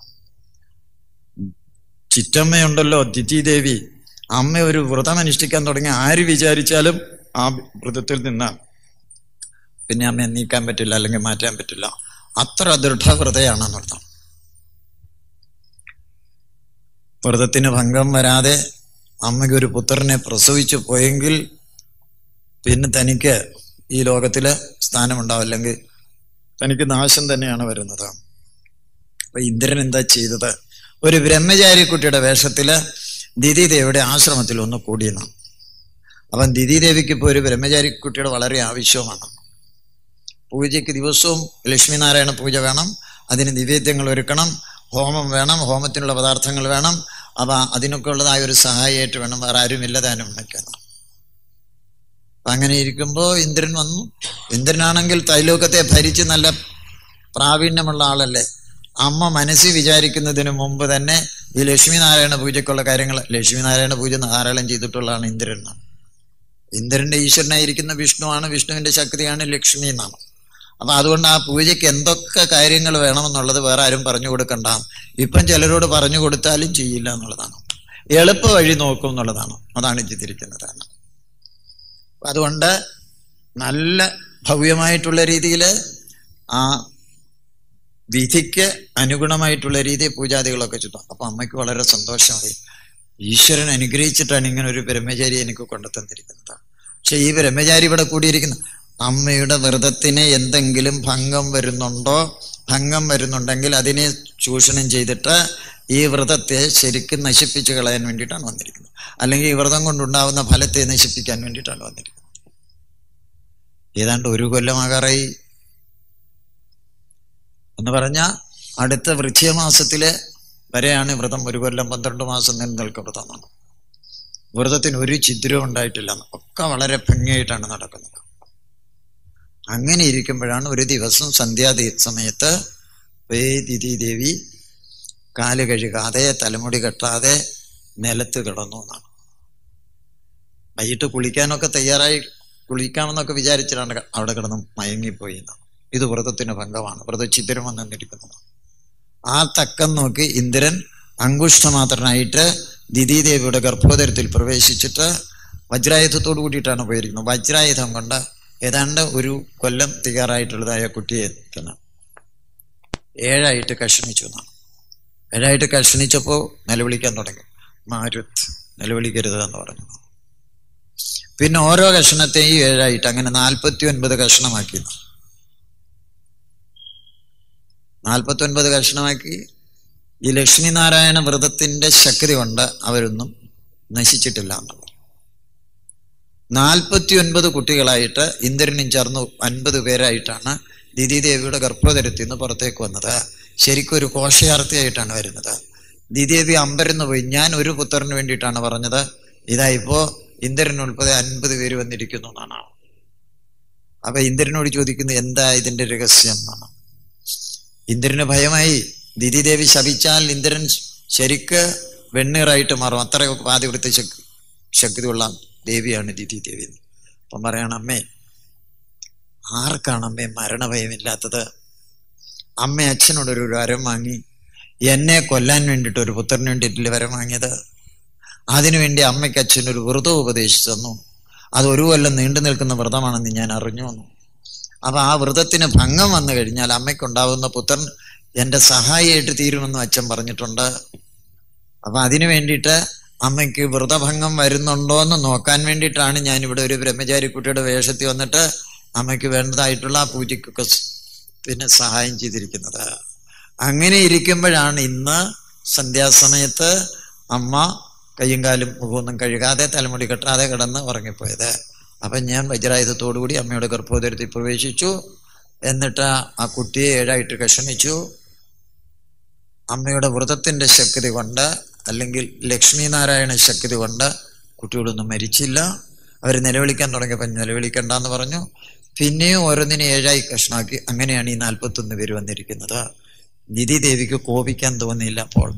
ചിറ്റമ്മയുണ്ടല്ലോ ദിതിദേവി അമ്മ ഒരു വ്രതം അനുഷ്ഠിക്കാൻ തുടങ്ങി ആര് വിചാരിച്ചാലും ആ വ്രതത്തിൽ നിന്ന് പിന്നെ അമ്മയെ നീക്കാൻ പറ്റില്ല അല്ലെങ്കിൽ മാറ്റാൻ പറ്റില്ല അത്ര ദൃഢവ്രതയാണെന്നർത്ഥം വ്രതത്തിന് ഭംഗം വരാതെ അമ്മയ്ക്ക് ഒരു പുത്രനെ പ്രസവിച്ചു പോയെങ്കിൽ പിന്നെ തനിക്ക് ഈ ലോകത്തില് സ്ഥാനമുണ്ടാവും അല്ലെങ്കിൽ തനിക്ക് നാശം തന്നെയാണ് വരുന്നത് അപ്പൊ ഇന്ദ്രൻ എന്താ ചെയ്തത് ഒരു ബ്രഹ്മചാരി കുട്ടിയുടെ വേഷത്തില് ദിതിദേവിയുടെ ആശ്രമത്തിൽ ഒന്ന് കൂടിയെന്നാണ് അപ്പം ദിതിദേവിക്ക് ഇപ്പോൾ ഒരു ബ്രഹ്മചാരി കുട്ടിയുടെ വളരെ ആവശ്യമാണ് പൂജയ്ക്ക് ദിവസവും ലക്ഷ്മിനാരായണ പൂജ വേണം അതിന് നിവേദ്യങ്ങൾ ഒരുക്കണം ഹോമം വേണം ഹോമത്തിനുള്ള പദാർത്ഥങ്ങൾ വേണം അപ്പൊ അതിനൊക്കെ ഉള്ളതായ ഒരു സഹായമായിട്ട് വേണം വേറെ ആരും ഇല്ലതാനും വയ്ക്കണം അപ്പൊ അങ്ങനെ ഇരിക്കുമ്പോൾ ഇന്ദ്രൻ വന്നു ഇന്ദ്രനാണെങ്കിൽ തൈലോകത്തെ ഭരിച്ച് നല്ല പ്രാവീണ്യമുള്ള ആളല്ലേ അമ്മ മനസ്സിൽ വിചാരിക്കുന്നതിന് മുമ്പ് തന്നെ ഈ ലക്ഷ്മി നാരായണ പൂജയ്ക്കുള്ള കാര്യങ്ങൾ ലക്ഷ്മി നാരായണ പൂജ ധാരാളം ചെയ്തിട്ടുള്ളതാണ് ഇന്ദ്രൻ എന്നാണ് ഇന്ദ്രന്റെ ഈശ്വരനായിരിക്കുന്ന വിഷ്ണുവാണ് വിഷ്ണുവിന്റെ ശക്തിയാണ് ലക്ഷ്മി എന്നാണ് അപ്പൊ അതുകൊണ്ട് ആ പൂജയ്ക്ക് എന്തൊക്കെ കാര്യങ്ങൾ വേണമെന്നുള്ളത് വേറെ ആരും പറഞ്ഞു കൊടുക്കണ്ട ഇപ്പം ചിലരോട് പറഞ്ഞു കൊടുത്താലും ചെയ്യില്ല എന്നുള്ളതാണ് എളുപ്പ വഴി നോക്കും എന്നുള്ളതാണ് അതാണ് ചിന്തിരിക്കുന്നത് അപ്പൊ അതുകൊണ്ട് നല്ല ഭവ്യമായിട്ടുള്ള രീതിയിൽ ആ വിധിക്ക് അനുഗുണമായിട്ടുള്ള രീതിയിൽ പൂജാദികളൊക്കെ ചെയ്തു അപ്പൊ അമ്മയ്ക്ക് വളരെ സന്തോഷമായി ഈശ്വരൻ അനുഗ്രഹിച്ചിട്ടാണ് ഇങ്ങനെ ഒരു ബ്രഹ്മചാരി എനിക്ക് കൊണ്ടുതന്നിരിക്കുന്നത് പക്ഷെ ഈ ബ്രഹ്മചാരി ഇവിടെ കൂടിയിരിക്കുന്ന അമ്മയുടെ വ്രതത്തിന് എന്തെങ്കിലും ഭംഗം വരുന്നുണ്ടോ ഭംഗം വരുന്നുണ്ടെങ്കിൽ അതിനെ ചൂഷണം ചെയ്തിട്ട് ഈ വ്രതത്തെ ശരിക്കും നശിപ്പിച്ചു കളയാൻ വേണ്ടിയിട്ടാണ് വന്നിരിക്കുന്നത് അല്ലെങ്കിൽ ഈ വ്രതം കൊണ്ടുണ്ടാവുന്ന ഫലത്തെ നശിപ്പിക്കാൻ വേണ്ടിയിട്ടാണ് വന്നിരിക്കുന്നത് ഏതാണ്ട് ഒരു കൊല്ലമാകാറായി എന്ന് പറഞ്ഞ അടുത്ത വൃശ്ചികമാസത്തില് വരെയാണ് വ്രതം ഒരു കൊല്ലം പന്ത്രണ്ട് മാസം നിലനിൽക്കുന്ന വ്രതമാണ് വ്രതത്തിന് ഒരു ഛിദ്രവും ഉണ്ടായിട്ടില്ല ഒക്കെ വളരെ ഭംഗിയായിട്ടാണ് നടക്കുന്നത് അങ്ങനെ ഇരിക്കുമ്പോഴാണ് ഒരു ദിവസം സന്ധ്യാദി സമയത്ത് വേദിതി ദേവി കാല് കഴുകാതെ തലമുടി കെട്ടാതെ നിലത്ത് കിടന്നു എന്നാണ് വൈകിട്ട് കുളിക്കാനൊക്കെ തയ്യാറായി കുളിക്കാമെന്നൊക്കെ വിചാരിച്ചിട്ടാണ് അവിടെ കിടന്ന് മയങ്ങിപ്പോയി എന്നാണ് ഇത് വ്രതത്തിന് ഭംഗമാണ് വ്രതഛിദ്രം വന്നിരിക്കുന്നത് ആ തക്കം നോക്കി ഇന്ദ്രൻ അങ്കുഷ്ടമാത്രനായിട്ട് ദിദീദേവിയുടെ ഗർഭോദരത്തിൽ പ്രവേശിച്ചിട്ട് വജ്രായുധത്തോട് കൂടിയിട്ടാണ് പോയിരിക്കുന്നത് വജ്രായുധം കൊണ്ട് ഏതാണ്ട് ഒരു കൊല്ലം തികയാറായിട്ടുള്ളതായ കുട്ടിയെ തന്നെ ഏഴായിട്ട് കഷണിച്ചു എന്നാണ് ഏഴായിട്ട് കഷണിച്ചപ്പോൾ നിലവിളിക്കാൻ തുടങ്ങി മാരുത് നിലവിളിക്കരുത് എന്ന് പറഞ്ഞു പിന്നെ ഓരോ കഷണത്തെയും ഏഴായിട്ട് അങ്ങനെ നാൽപ്പത്തി ഒൻപത് കഷണമാക്കി നാൽപ്പത്തി ഒൻപത് കഷണമാക്കി ഈ ലക്ഷ്മി നാരായണ വ്രതത്തിന്റെ ശക്തി കൊണ്ട് അവരൊന്നും നശിച്ചിട്ടില്ല എന്നുള്ളത് നാൽപ്പത്തി ഒൻപത് കുട്ടികളായിട്ട് ഇന്ദ്രനും ചേർന്ന് അൻപത് പേരായിട്ടാണ് ദിദിദേവിയുടെ ഗർഭോദരത്തിൽ നിന്ന് പുറത്തേക്ക് വന്നത് ശരിക്കും ഒരു കോശയാർത്ഥിയായിട്ടാണ് വരുന്നത് ദിദേവി അമ്പരന്ന് പോയി ഞാൻ ഒരു പുത്രന് വേണ്ടിയിട്ടാണ് പറഞ്ഞത് ഇതാ ഇപ്പോ ഇന്ദ്രൻ ഉൾപ്പെടെ അൻപത് പേര് വന്നിരിക്കുന്നു എന്നാണ് അപ്പൊ ഇന്ദ്രനോട് ചോദിക്കുന്നു എന്താ ഇതിന്റെ രഹസ്യം എന്നാണ് ഇന്ദ്രന് ഭയമായി ദിദിദേവി ശപിച്ചാൽ ഇന്ദ്രൻ ശരിക്ക് വെണ്ണീറായിട്ട് മാറും അത്ര പാതി കൊടുത്ത ശക്തി ശക്തിയുള്ള ദേവിയാണ് ദിതി ദേവി അപ്പം പറയണം അമ്മേ ആർക്കാണ് അമ്മേ മരണഭയമില്ലാത്തത് അമ്മ അച്ഛനോട് ഒരു വരം വാങ്ങി എന്നെ കൊല്ലാൻ വേണ്ടിയിട്ട് ഒരു പുത്രന് വേണ്ടിയിട്ടില്ല വരം വാങ്ങിയത് അതിനുവേണ്ടി അമ്മയ്ക്ക് അച്ഛനൊരു വ്രതം ഉപദേശിച്ചു തന്നു അത് ഒരു കൊല്ലം നീണ്ടു നിൽക്കുന്ന വ്രതമാണെന്ന് ഞാൻ അറിഞ്ഞു വന്നു അപ്പൊ ആ വ്രതത്തിന് ഭംഗം വന്നു കഴിഞ്ഞാൽ അമ്മയ്ക്കുണ്ടാവുന്ന പുത്രൻ എൻ്റെ സഹായിയായിട്ട് തീരുമെന്നും അച്ഛൻ പറഞ്ഞിട്ടുണ്ട് അപ്പൊ അതിനു വേണ്ടിയിട്ട് അമ്മയ്ക്ക് വ്രതഭംഗം വരുന്നുണ്ടോ എന്ന് നോക്കാൻ വേണ്ടിയിട്ടാണ് ഞാൻ ഇവിടെ ഒരു ബ്രഹ്മചാരി കുട്ടിയുടെ വേഷത്തിൽ വന്നിട്ട് അമ്മയ്ക്ക് വേണ്ടതായിട്ടുള്ള ആ പൂജയ്ക്കൊക്കെ പിന്നെ സഹായം ചെയ്തിരിക്കുന്നത് അങ്ങനെ ഇരിക്കുമ്പോഴാണ് ഇന്ന് സന്ധ്യാസമയത്ത് അമ്മ കയ്യും കാലും മുഖമൊന്നും കഴുകാതെ തലമുടി കെട്ടാതെ കിടന്ന് ഉറങ്ങിപ്പോയത് അപ്പം ഞാൻ വജ്രായുധത്തോടു കൂടി അമ്മയുടെ ഗർഭോദരത്തിൽ പ്രവേശിച്ചു എന്നിട്ട് ആ കുട്ടിയെ ഏഴായിട്ട് കഷണിച്ചു അമ്മയുടെ വ്രതത്തിന്റെ ശക്തി കൊണ്ട് അല്ലെങ്കിൽ ലക്ഷ്മി നാരായണ ശക്തി കൊണ്ട് കുട്ടികളൊന്നും മരിച്ചില്ല അവർ നിലവിളിക്കാൻ തുടങ്ങിയപ്പോൾ നിലവിളിക്കണ്ടെന്ന് പറഞ്ഞു പിന്നെയും ഓരോന്നിനെ ഏഴായി കഷ്ണാക്കി അങ്ങനെയാണ് ഈ നാൽപ്പത്തൊന്ന് പേര് വന്നിരിക്കുന്നത് നിധി ദേവിക്ക് കോപിക്കാൻ തോന്നിയില്ല അപ്പോൾ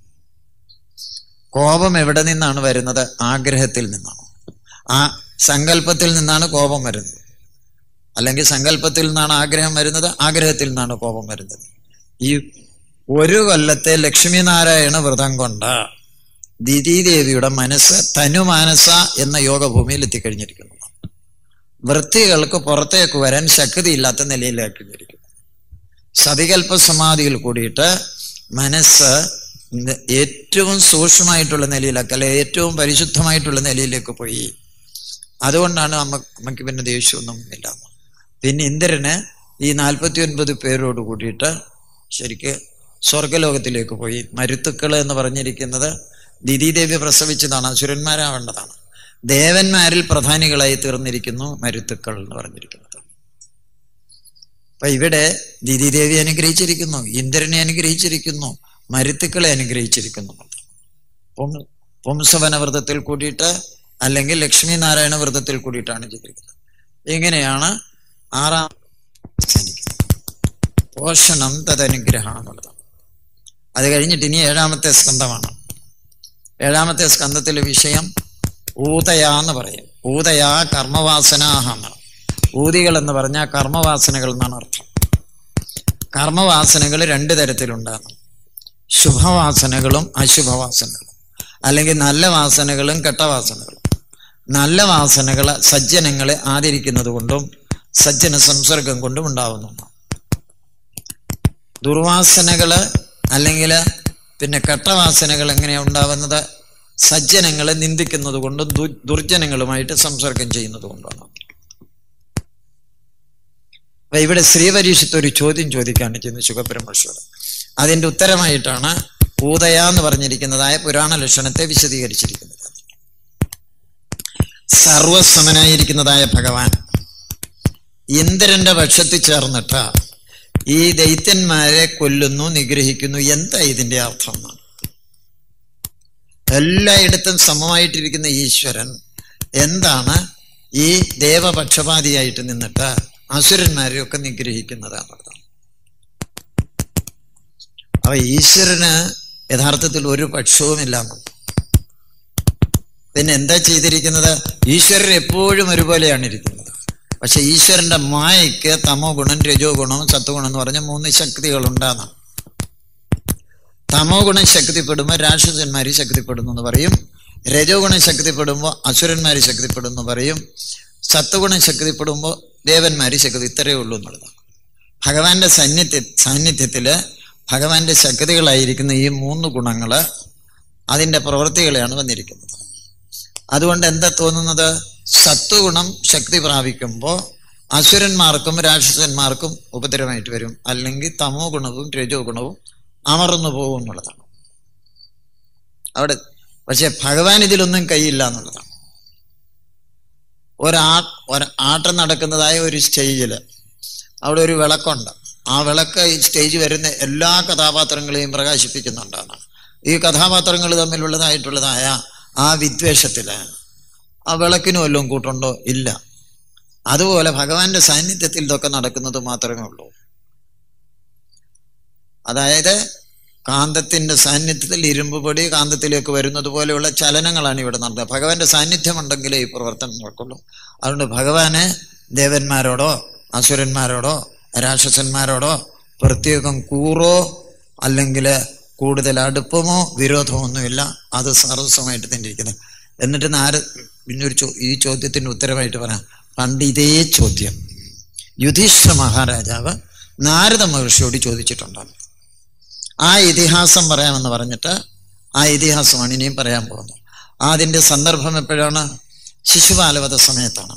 കോപം എവിടെ നിന്നാണ് വരുന്നത് ആഗ്രഹത്തിൽ നിന്നാണ് ആ സങ്കല്പത്തിൽ നിന്നാണ് കോപം വരുന്നത് അല്ലെങ്കിൽ സങ്കല്പത്തിൽ നിന്നാണ് ആഗ്രഹം വരുന്നത് ആഗ്രഹത്തിൽ നിന്നാണ് കോപം വരുന്നത് ഈ ഒരു കൊല്ലത്തെ ലക്ഷ്മി നാരായണ വ്രതം കൊണ്ട് ദിദീദേവിയുടെ മനസ്സ് തനുമാനസ എന്ന യോഗഭൂമിയിൽ എത്തിക്കഴിഞ്ഞിരിക്കുന്നു വൃത്തികൾക്ക് പുറത്തേക്ക് വരാൻ ശക്തിയില്ലാത്ത നിലയിലാക്കിയിരിക്കുന്നു സതികൽപ്പ സമാധിയിൽ കൂടിയിട്ട് മനസ്സ് ഏറ്റവും സൂക്ഷ്മമായിട്ടുള്ള നിലയിലേക്ക് അല്ലെ ഏറ്റവും പരിശുദ്ധമായിട്ടുള്ള നിലയിലേക്ക് പോയി അതുകൊണ്ടാണ് അമ്മ അമ്മയ്ക്ക് പിന്നെ ദേഷ്യമൊന്നും ഇല്ല പിന്നെ ഇന്ദ്രന് ഈ നാൽപ്പത്തി ഒൻപത് പേരോട് കൂടിയിട്ട് ശരിക്ക് സ്വർഗലോകത്തിലേക്ക് പോയി മരുത്തുക്കൾ എന്ന് പറഞ്ഞിരിക്കുന്നത് ദിദീദേവി പ്രസവിച്ചതാണ് അസുരന്മാരാവേണ്ടതാണ് ദേവന്മാരിൽ പ്രധാനികളായി തീർന്നിരിക്കുന്നു മരുത്തുക്കൾ എന്ന് പറഞ്ഞിരിക്കുന്നത് അപ്പൊ ഇവിടെ ദിദിദേവി അനുഗ്രഹിച്ചിരിക്കുന്നു ഇന്ദ്രനെ അനുഗ്രഹിച്ചിരിക്കുന്നു മരുത്തുക്കളെ അനുഗ്രഹിച്ചിരിക്കുന്നു പുംസവന വ്രതത്തിൽ കൂടിയിട്ട് അല്ലെങ്കിൽ ലക്ഷ്മി നാരായണ വ്രതത്തിൽ കൂടിയിട്ടാണ് ചെയ്തിരിക്കുന്നത് ഇങ്ങനെയാണ് ആറാം പോഷണം തദനുഗ്രഹം എന്നുള്ളത് അത് കഴിഞ്ഞിട്ട് ഇനി ഏഴാമത്തെ സ്കന്ധമാണ് ഏഴാമത്തെ സ്കന്ധത്തിലെ വിഷയം ഊതയ എന്ന് പറയും ഊതയ കർമ്മവാസനാഹ എന്നാണ് ഊതികൾ എന്ന് പറഞ്ഞാൽ കർമ്മവാസനകൾ എന്നാണ് അർത്ഥം കർമ്മവാസനകൾ രണ്ട് തരത്തിലുണ്ടാകും ശുഭവാസനകളും അശുഭവാസനകളും അല്ലെങ്കിൽ നല്ല വാസനകളും കെട്ടവാസനകളും നല്ല വാസനകൾ സജ്ജനങ്ങളെ ആദരിക്കുന്നത് കൊണ്ടും സജ്ജന സംസർഗം കൊണ്ടും ഉണ്ടാവുന്നു ദുർവാസനകള് അല്ലെങ്കിൽ പിന്നെ കെട്ടവാസനകൾ എങ്ങനെയാണ് ഉണ്ടാവുന്നത് സജ്ജനങ്ങളെ നിന്ദിക്കുന്നത് കൊണ്ടും ദു- ദുർജനങ്ങളുമായിട്ട് സംസർഗം ചെയ്യുന്നത് കൊണ്ടാണ് അപ്പൊ ഇവിടെ ശ്രീപരീക്ഷത്ത് ഒരു ചോദ്യം ചോദിക്കാണ് ചെയ്യുന്നത് ശുഖബ്രഹ്മേശ്വരൻ അതിന്റെ ഉത്തരമായിട്ടാണ് ഊതയ എന്ന് പറഞ്ഞിരിക്കുന്നതായ പുരാണ ലക്ഷണത്തെ വിശദീകരിച്ചിരിക്കുന്നത് സർവസമനായിരിക്കുന്നതായ ഭഗവാൻ ഇന്ദ്രന്റെ പക്ഷത്തിൽ ചേർന്നിട്ട് ഈ ദൈത്യന്മാരെ കൊല്ലുന്നു നിഗ്രഹിക്കുന്നു എന്താ ഇതിന്റെ അർത്ഥം എന്നാണ് എല്ലായിടത്തും സമമായിട്ടിരിക്കുന്ന ഈശ്വരൻ എന്താണ് ഈ ദേവപക്ഷപാതിയായിട്ട് നിന്നിട്ട് അസുരന്മാരെയൊക്കെ നിഗ്രഹിക്കുന്നതാണുള്ളത് അപ്പൊ ഈശ്വരന് യഥാർത്ഥത്തിൽ ഒരു പക്ഷവുമില്ല എന്നുള്ളത് പിന്നെ എന്താ ചെയ്തിരിക്കുന്നത് ഈശ്വരൻ എപ്പോഴും ഒരുപോലെയാണ് ഇരിക്കുന്നത് പക്ഷെ ഈശ്വരന്റെ മായയ്ക്ക് തമോ ഗുണം രജോ ഗുണം സത്വഗുണം എന്ന് പറഞ്ഞ മൂന്ന് ശക്തികൾ ഉണ്ടാകുന്നു തമോ ഗുണം ശക്തിപ്പെടുമ്പോൾ രാക്ഷസന്മാർ ശക്തിപ്പെടുന്നു എന്ന് പറയും രജോ ഗുണം ശക്തിപ്പെടുമ്പോൾ അസുരന്മാർ ശക്തിപ്പെടുന്നു എന്ന് പറയും സത്വഗുണം ശക്തിപ്പെടുമ്പോൾ ദേവന്മാർ ശക്തി ഇത്രയേ ഉള്ളൂ എന്നുള്ളതാണ് ഭഗവാന്റെ സാന്നിധ്യ സാന്നിധ്യത്തില് ഭഗവാന്റെ ശക്തികളായിരിക്കുന്ന ഈ മൂന്ന് ഗുണങ്ങള് അതിന്റെ പ്രവൃത്തികളെയാണ് വന്നിരിക്കുന്നത് അതുകൊണ്ട് എന്താ തോന്നുന്നത് സത്വഗുണം ശക്തി പ്രാപിക്കുമ്പോൾ അസുരന്മാർക്കും രാക്ഷസന്മാർക്കും ഉപദ്രവമായിട്ട് വരും അല്ലെങ്കിൽ തമോ ഗുണവും രജോ ഗുണവും അമർന്നു പോകും എന്നുള്ളതാണ് അവിടെ പക്ഷെ ഭഗവാൻ ഇതിലൊന്നും കൈയില്ല എന്നുള്ളതാണ് ഒരാ ഒരു ആട്ടം നടക്കുന്നതായ ഒരു സ്റ്റേജിൽ അവിടെ ഒരു വിളക്കുണ്ട് ആ വിളക്ക് ഈ സ്റ്റേജ് വരുന്ന എല്ലാ കഥാപാത്രങ്ങളെയും പ്രകാശിപ്പിക്കുന്നുണ്ടാണ് ഈ കഥാപാത്രങ്ങൾ തമ്മിലുള്ളതായിട്ടുള്ളതായ ആ വിദ്വേഷത്തില് ആ വിളക്കിന് വല്ലതും കൂട്ടുണ്ടോ ഇല്ല അതുപോലെ ഭഗവാന്റെ സാന്നിധ്യത്തിൽ ഇതൊക്കെ നടക്കുന്നത് മാത്രമേ ഉള്ളൂ അതായത് കാന്തത്തിന്റെ സാന്നിധ്യത്തിൽ ഇരുമ്പ് പൊടി കാന്തത്തിലേക്ക് വരുന്നത് പോലെയുള്ള ചലനങ്ങളാണ് ഇവിടെ നടന്നത് ഭഗവാന്റെ സാന്നിധ്യം ഉണ്ടെങ്കിലേ ഈ പ്രവർത്തനം നടക്കുള്ളൂ അതുകൊണ്ട് ഭഗവാന് ദേവന്മാരോടോ അസുരന്മാരോടോ രാക്ഷസന്മാരോടോ പ്രത്യേകം കൂറോ അല്ലെങ്കിൽ കൂടുതൽ അടുപ്പമോ വിരോധമോ ഒന്നുമില്ല അത് സർവസ്വമായിട്ട് തന്നെ ഇരിക്കുന്നത് എന്നിട്ട് നാര് പിന്നെ ഒരു ചോ ഈ ചോദ്യത്തിന് ഉത്തരമായിട്ട് പറയാം പണ്ട് ഇതേ ചോദ്യം യുധിഷ്ഠ മഹാരാജാവ് നാരദ മഹർഷിയോട് ചോദിച്ചിട്ടുണ്ടാണ് ആ ഇതിഹാസം പറയാമെന്ന് പറഞ്ഞിട്ട് ആ ഇതിഹാസമാണ് ഇനിയും പറയാൻ പോകുന്നത് അതിന്റെ സന്ദർഭം എപ്പോഴാണ് ശിശുപാലവധ സമയത്താണ്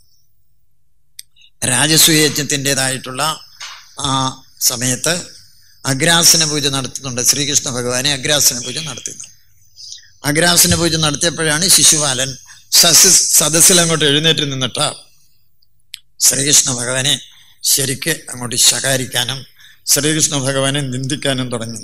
രാജസൂയജ്ഞത്തിൻ്റെതായിട്ടുള്ള ആ സമയത്ത് അഗ്രാസന പൂജ നടത്തുന്നുണ്ട് ശ്രീകൃഷ്ണ ഭഗവാനെ അഗ്രാസന പൂജ നടത്തുന്നു അഗ്രാസന പൂജ നടത്തിയപ്പോഴാണ് ശിശുപാലൻ സസ് സദസ്സിൽ അങ്ങോട്ട് എഴുന്നേറ്റ് നിന്നിട്ട് ശ്രീകൃഷ്ണ ഭഗവാനെ ശരിക്ക് അങ്ങോട്ട് ശകാരിക്കാനും ശ്രീകൃഷ്ണ ഭഗവാനെ നിന്ദിക്കാനും തുടങ്ങി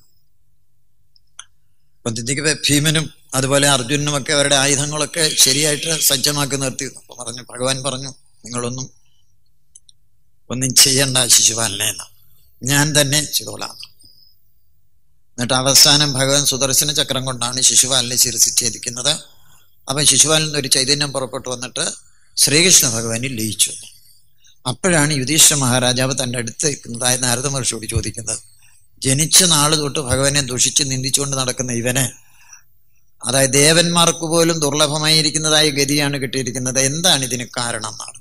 അപ്പൊ നിന്ദിക്കുമ്പോ ഭീമനും അതുപോലെ അർജുനും ഒക്കെ അവരുടെ ആയുധങ്ങളൊക്കെ ശരിയായിട്ട് സജ്ജമാക്കി നിർത്തി അപ്പൊ പറഞ്ഞു ഭഗവാൻ പറഞ്ഞു നിങ്ങളൊന്നും ഒന്നും ചെയ്യണ്ട ശിശുപാലനെ എന്ന് ഞാൻ തന്നെ ചെയ്തോളാം എന്നിട്ട് അവസാനം ഭഗവാൻ സുദർശന ചക്രം കൊണ്ടാണ് ശിശുപാലനെ ചികിത്സിച്ചിരിക്കുന്നത് അപ്പൊ ശിശുപാലൻ ഒരു ചൈതന്യം പുറപ്പെട്ടു വന്നിട്ട് ശ്രീകൃഷ്ണ ഭഗവാനിൽ ലയിച്ചു അപ്പോഴാണ് യുധിഷ്ഠ മഹാരാജാവ് തൻ്റെ അടുത്ത് നിൽക്കുന്നതായ നാരദ മഹർഷിയോട് ചോദിക്കുന്നത് ജനിച്ച നാള് തൊട്ട് ഭഗവാനെ ദുഷിച്ച് നിന്ദിച്ചുകൊണ്ട് നടക്കുന്ന ഇവന് അതായത് ദേവന്മാർക്ക് പോലും ദുർലഭമായിരിക്കുന്നതായ ഗതിയാണ് കിട്ടിയിരിക്കുന്നത് എന്താണ് ഇതിന് കാരണം എന്നാണ്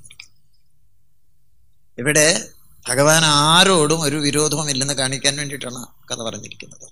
ഇവിടെ ഭഗവാൻ ആരോടും ഒരു വിരോധവും ഇല്ലെന്ന് കാണിക്കാൻ വേണ്ടിയിട്ടാണ് കഥ പറഞ്ഞിരിക്കുന്നത്